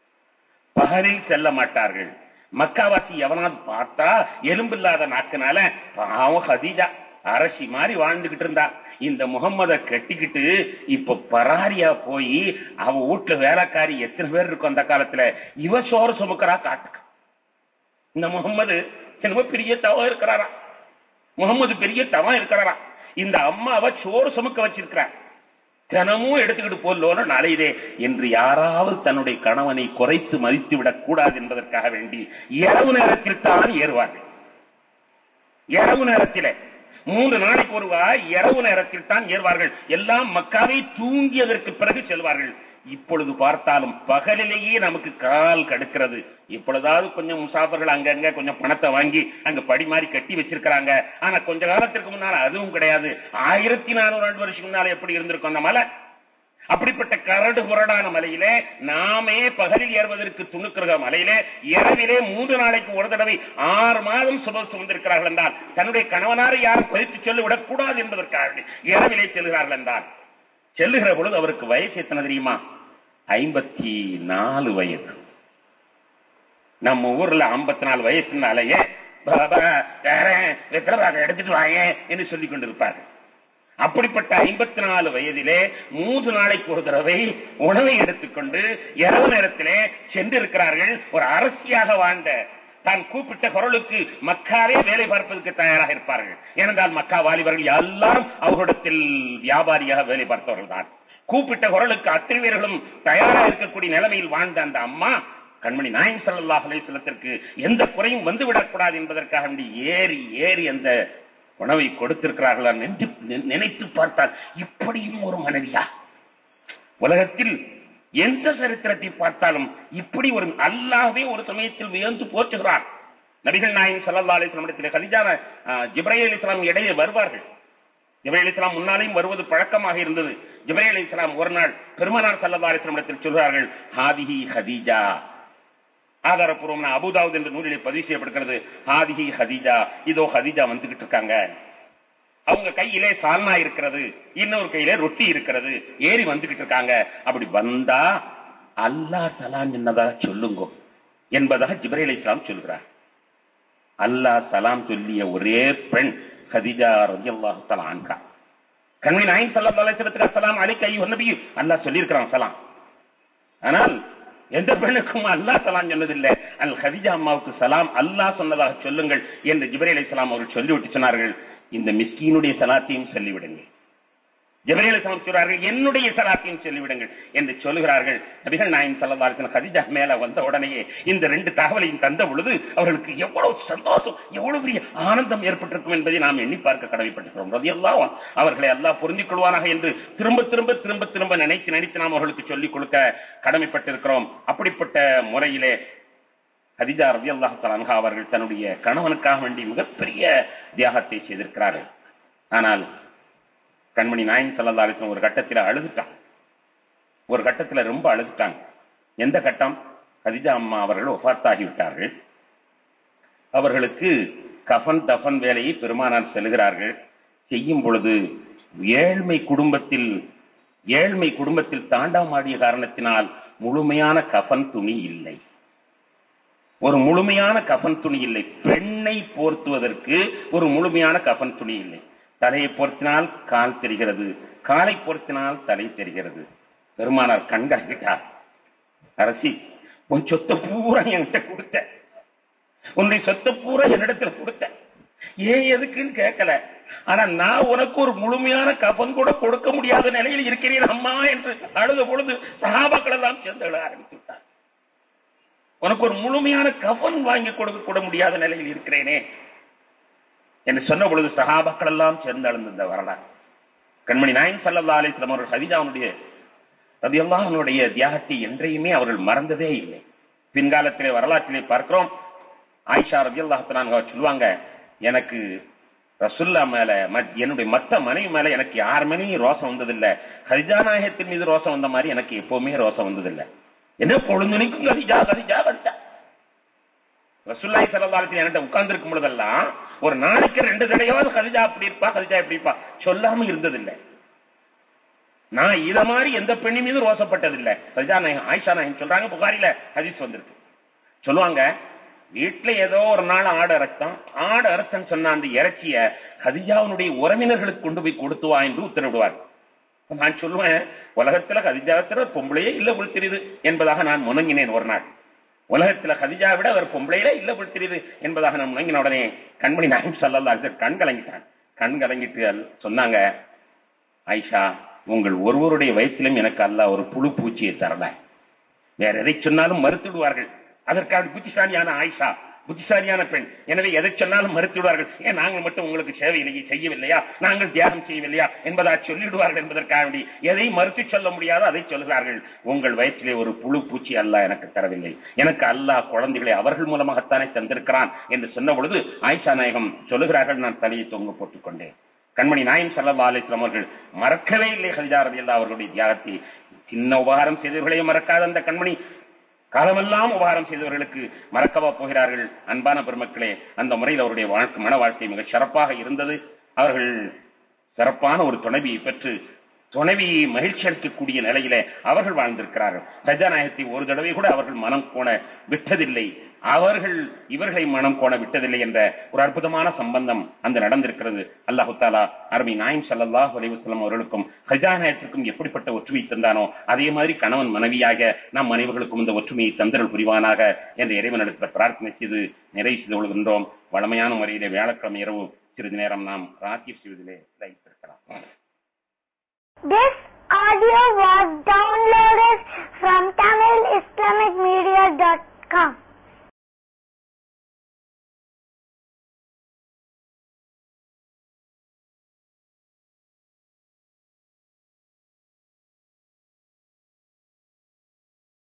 பகலில் செல்ல மாட்டார்கள் மக்காவாசி எவனாவது பார்த்தா எலும்பில்லாத நாக்குனால பாவம் ஹதீஜா அரசி மாதிரி வாழ்ந்துகிட்டு இருந்தா இந்த முகம்மத கட்டிக்கிட்டு இப்ப பராரியா போய் அவ வீட்டுல வேலைக்காரி எத்தனை பேர் இருக்கும் அந்த காலத்துல இவ சோறு சுமக்கிறா காட்டுக்க இந்த முகம்மது என்னமோ பெரிய தவம் இருக்கிறாரா முகம்மது பெரிய தவம் இருக்கிறாரா இந்த அம்மாவை சோறு சுமக்க வச்சிருக்கிறார் தினமும் எடுத்துக்கிட்டு போலோன நாளையிலே என்று யாராவது தன்னுடைய கணவனை குறைத்து மதித்து விடக் கூடாது என்பதற்காக வேண்டி இரவு நேரத்தில் தான் ஏறுவார்கள் இரவு நேரத்திலே மூன்று நாளைக்கு ஒருவா இரவு நேரத்தில் தான் ஏறுவார்கள் எல்லாம் மக்காவை தூங்கியதற்கு பிறகு செல்வார்கள் இப்பொழுது பார்த்தாலும் பகலிலேயே நமக்கு கால் கடுக்கிறது இப்பொழுதாவது கொஞ்சம் முசாஃபர்கள் அங்கங்க கொஞ்சம் பணத்தை வாங்கி அங்க படி மாதிரி கட்டி வச்சிருக்கிறாங்க ஆனா கொஞ்ச காலத்திற்கு முன்னால அதுவும் கிடையாது ஆயிரத்தி நானூறு ஆண்டு வருஷம் முன்னால எப்படி இருந்திருக்கும் அந்த மலை அப்படிப்பட்ட கரடு புரடான மலையிலே நாமே பகலில் ஏறுவதற்கு துணுக்கிற மலையிலே இரவிலே மூன்று நாளைக்கு ஒரு தடவை ஆறு மாதம் சும சுமந்திருக்கிறார்கள் என்றால் தன்னுடைய கணவனாரை யாரும் பதித்து சொல்லி விடக்கூடாது என்பதற்காக இரவிலே செல்கிறார்கள் என்றால் செல்லுகிற பொழுது அவருக்கு வயசு எத்தனை தெரியுமா ஐம்பத்தி நாலு வயது நம்ம ஊர்ல ஐம்பத்தி நாலு வயசுனாலேயே பாபா எடுத்துட்டு வாங்க என்று சொல்லிக் கொண்டிருப்பார்கள் அப்படிப்பட்ட ஐம்பத்தி நாலு வயதிலே மூன்று நாளைக்கு ஒரு தடவை உணவை எடுத்துக்கொண்டு இரவு நேரத்திலே சென்றிருக்கிறார்கள் ஒரு அரசியாக வாழ்ந்த தான் கூப்பிட்ட குரலுக்கு மக்காவே வேலை பார்ப்பதற்கு தயாராக இருப்பார்கள் ஏனென்றால் மக்கா வாலிபர்கள் எல்லாரும் அவர்களிடத்தில் வியாபாரியாக வேலை பார்த்தவர்கள் தான் கூப்பிட்ட குரலுக்கு அத்தனை பேர்களும் தயாராக இருக்கக்கூடிய நிலைமையில் வாழ்ந்த அந்த அம்மா கண்மணி நாயன் ஸல்லல்லாஹு அலைஹி வஸல்லத்திற்கு எந்த குறையும் வந்து விடக்கூடாது என்பதற்காக வேண்டி ஏறி ஏறி அந்த உணவை கொடுத்திருக்கிறார்களா என்று நினைத்து பார்த்தால் இப்படியும் ஒரு மனைவியா உலகத்தில் எந்த சரித்திரத்தை பார்த்தாலும் இப்படி ஒரு அல்லாஹ்வே ஒரு சமயத்தில் வியந்து போற்றுகிறார் நபிகள் நாயகம் ஸல்லல்லாஹு அலைஹி வஸல்லம் இடத்தில் கலிஜான ஜிப்ரைல் அலைஹிஸ்ஸலாம் இடையே வருவார்கள் ஜிப்ரைல் அலைஹிஸ்ஸலாம் முன்னாலேயும் வருவது பழக்கமாக இருந்தது ஜிப்ரைல் அலைஹிஸ்ஸலாம் ஒரு நாள் பெருமானார் ஸல்லல்லாஹு அலைஹி வஸல்லம் இடத்தில் சொல்கிறார்கள் ஹாதிஹி ஹதீஜா ஆதாரப்பூர்வமான அபுதாவுத் என்ற நூலிலே பதிவு செய்யப்படுகிறது ஹாதிஹி ஹதீஜா இதோ ஹதீஜா வந்துகிட்டு இருக்காங்க அவங்க கையிலே சால்னா இருக்கிறது இன்னொரு கையிலே ரொட்டி இருக்கிறது ஏறி வந்துகிட்டு இருக்காங்க அப்படி வந்தா அல்லாஹ் சலாம் என்னதா சொல்லுங்க என்பதாக ஜிப்ரைல் இஸ்லாம் சொல்கிறார் அல்லாஹ் சலாம் சொல்லிய ஒரே பெண் ஹதிஜா ரலியல்லாஹு தஆலா அன்ஹா கண்மணி நாயன் ஸல்லல்லாஹு அலைஹி வஸல்லத்துக்கு அஸ்ஸலாம் அலைக்க அய்யுஹன் நபி அல்லாஹ் சொல்லியிருக்கிறான் சலாம் ஆனால் எந்த பெண்ணுக்கும் அல்லாஹ் சலாம் சொன்னதில்லை அல் ஹதிஜா அம்மாவுக்கு சலாம் அல்லாஹ் சொன்னதாக சொல்லுங்கள் என்று ஜிப்ரைல் அலைஹிஸ்ஸலாம் அவர்கள் சொல்லிவிட்டு சொன்னார்கள் இந்த மிஸ்கீனுடைய சலாத்தையும் சொல்லிவிடுங்கள் ஜிப்ரைல் அலைஹிஸ்ஸலாம் சொல்றார்கள் என்னுடைய சலாத்தையும் சொல்லிவிடுங்கள் என்று சொல்லுகிறார்கள் நபிகள் நாயன் ஸல்லல்லாஹு அலைஹி வஸல்லம் ஹதிஜா மேல வந்த உடனேயே இந்த ரெண்டு தகவலையும் தந்த பொழுது அவர்களுக்கு எவ்வளவு சந்தோஷம் எவ்வளவு பெரிய ஆனந்தம் ஏற்பட்டிருக்கும் என்பதை நாம் எண்ணி பார்க்க கடமைப்பட்டிருக்கிறோம் ரலியல்லாஹு அன்ஹு அவர்களை அல்லாஹ் புரிந்து கொள்வானாக என்று திரும்ப திரும்ப திரும்ப திரும்ப நினைத்து நினைத்து நாம் அவர்களுக்கு சொல்லிக் கொடுக்க கடமைப்பட்டிருக்கிறோம் அப்படிப்பட்ட முறையிலே ஹதிஜா ரவி அல்லாஹ் அவர்கள் தன்னுடைய கணவனுக்காக வேண்டி மிகப்பெரிய தியாகத்தை செய்திருக்கிறார்கள் ஆனால் கண்மணி நாயன் சல்லா அலிஸ்லாம் ஒரு கட்டத்தில் அழுதுட்டான் ஒரு கட்டத்தில் ரொம்ப அழுதுட்டாங்க எந்த கட்டம் ஹதிஜா அம்மா அவர்கள் ஒஃபாத்தாகி விட்டார்கள் அவர்களுக்கு கஃன் தஃபன் வேலையை பெருமானார் செல்கிறார்கள் செய்யும் பொழுது ஏழ்மை குடும்பத்தில் ஏழ்மை குடும்பத்தில் தாண்டாமாடிய காரணத்தினால் முழுமையான கஃன் துணி இல்லை ஒரு முழுமையான கஃன் துணி இல்லை பெண்ணை போர்த்துவதற்கு ஒரு முழுமையான கஃன் துணி இல்லை தலையை பொருத்தினால் கால் தெரிகிறது காலை பொருத்தினால் தலை தெரிகிறது பெருமானார் கண்காணிட்டார் அரசி உன் சொத்தை பூரா என்கிட்ட கொடுத்த உன்னுடைய சொத்தை பூரா என்னிடத்துல கொடுத்த ஏன் எதுக்குன்னு கேட்கல ஆனா நான் உனக்கு ஒரு முழுமையான கபன் கூட கொடுக்க முடியாத நிலையில் இருக்கிறேன் அம்மா என்று அழுத பொழுது சகாபாக்கள் எல்லாம் சேர்ந்து அழ ஆரம்பித்து விட்டார் உனக்கு ஒரு முழுமையான கபன் வாங்கி கொடுக்க கூட முடியாத நிலையில் இருக்கிறேனே என்று சொன்ன பொழுது சகாபாக்கள் எல்லாம் சேர்ந்து அழுந்த இந்த வரலாறு கண்மணி நாயன் சல்லா அலிஸ்லாம் அவர்கள் ஹதிஜாவுடைய ரதியல்லாஹனுடைய தியாகத்தை என்றையுமே அவர்கள் மறந்ததே இல்லை பின்காலத்திலே வரலாற்றிலே பார்க்கிறோம் ஆயிஷா ரதியல்லாஹத்தான் சொல்லுவாங்க எனக்கு ரசுல்லா மேல என்னுடைய மத்த மனைவி மேல எனக்கு யார் மேலேயும் ரோசம் வந்ததில்லை ஹரிஜா நாயகத்தின் மீது ரோசம் வந்த மாதிரி எனக்கு எப்பவுமே ரோசம் வந்ததில்லை என்ன பொழுதுனிக்கும் கதிஜா கதிஜா கதிஜா ரசுல்லாய் சலவாலத்தில் என்கிட்ட உட்கார்ந்து இருக்கும் பொழுதெல்லாம் ஒரு நாளைக்கு ரெண்டு தடையாவது கதிஜா அப்படி இருப்பா கதிஜா எப்படி இருப்பா சொல்லாம இருந்ததில்லை நான் இத மாதிரி எந்த பெண்ணி மீது ரோசப்பட்டதில்லை கதிஜா நாயகம் ஆயிஷா நாயகம் சொல்றாங்க புகாரில ஹதீஸ் வந்திருக்கு சொல்லுவாங்க வீட்டுல ஏதோ ஒரு நாள் ஆடு அரைத்தான் ஆடு அரைத்தன்னு சொன்ன அந்த இறைச்சிய ஹதிஜாவுடைய உறவினர்களுக்கு கொண்டு போய் கொடுத்துவா என்று உத்தரவிடுவார் நான் சொல்லுவேன் உலகத்துல ஹதிஜாத்திர பொம்பளையே இல்ல புல் தெரியுது என்பதாக நான் முணங்கினேன் ஒரு நாள் உலகத்துல ஹதிஜா விட அவர் பொம்பளையில இல்ல புல் தெரியுது என்பதாக நான் முணங்கின உடனே கண்மணி நாயம் சொல்லல்லா கண் கலங்கிட்டான் கண் கலங்கிட்டு சொன்னாங்க ஐஷா உங்கள் ஒருவருடைய வயிற்றிலும் எனக்கு அல்ல ஒரு புழு பூச்சியை தரல வேற எதை சொன்னாலும் மறுத்துடுவார்கள் அதற்காக புத்திசாலியான ஆயிஷா புத்திசாலியான பெண் எனவே எதை சொன்னாலும் மறுத்துவிடுவார்கள் ஏன் நாங்கள் மட்டும் உங்களுக்கு சேவையிலேயே செய்யவில்லையா நாங்கள் தியாகம் செய்யவில்லையா என்பதா சொல்லிவிடுவார்கள் என்பதற்காக வேண்டி எதை மறுத்து சொல்ல முடியாதோ அதை சொல்கிறார்கள் உங்கள் வயிற்றிலே ஒரு புழு பூச்சி அல்ல எனக்கு தரவில்லை எனக்கு அல்லாஹ் குழந்தைகளை அவர்கள் மூலமாகத்தானே தந்திருக்கிறான் என்று சொன்ன பொழுது ஆயிஷா நாயகம் சொல்லுகிறார்கள் நான் தலையை தொங்க போட்டுக் கொண்டேன் கண்மணி நாயன் சல்லா அலிஸ்லாம் அவர்கள் மறக்கவே இல்லை ஹரிஜாரதி அல்லா அவர்களுடைய தியாகத்தை சின்ன உபகாரம் செய்தவர்களையும் மறக்காத அந்த கண்மணி காலமெல்லாம் உபகாரம் செய்தவர்களுக்கு மறக்கவா போகிறார்கள் அன்பான பெருமக்களே அந்த முறையில் அவருடைய வாழ்க்கை மன வாழ்க்கை மிக சிறப்பாக இருந்தது அவர்கள் சிறப்பான ஒரு துணைவியை பெற்று துணைவியை மகிழ்ச்சி அளிக்கக்கூடிய நிலையிலே அவர்கள் வாழ்ந்திருக்கிறார்கள் கஜாநாயகத்தை ஒரு தடவை கூட அவர்கள் மனம் போன விட்டதில்லை அவர்கள் இவர்களை மனம் கோண விட்டதில்லை என்ற ஒரு அற்புதமான சம்பந்தம் அந்த நடந்திருக்கிறது அல்லாஹு தாலா அரபி நாயம் ஸல்லல்லாஹு அலைஹி வஸல்லம் அவர்களுக்கும் ஹஜானாயத்திற்கும் எப்படிப்பட்ட ஒற்றுமை தந்தானோ அதே மாதிரி கணவன் மனைவியாக நம் மனைவிகளுக்கும் இந்த ஒற்றுமையை தந்தரல் புரிவானாக என்ற இறைவனிடத்தில் பிரார்த்தனை செய்து நிறைவு செய்து கொள்கின்றோம் வளமையான முறையிலே வியாழக்கிழமை இரவு சிறிது நேரம் நாம் ராத்திர் செய்வதிலே வைத்திருக்கலாம் This audio was downloaded from TamilIslamicMedia.com.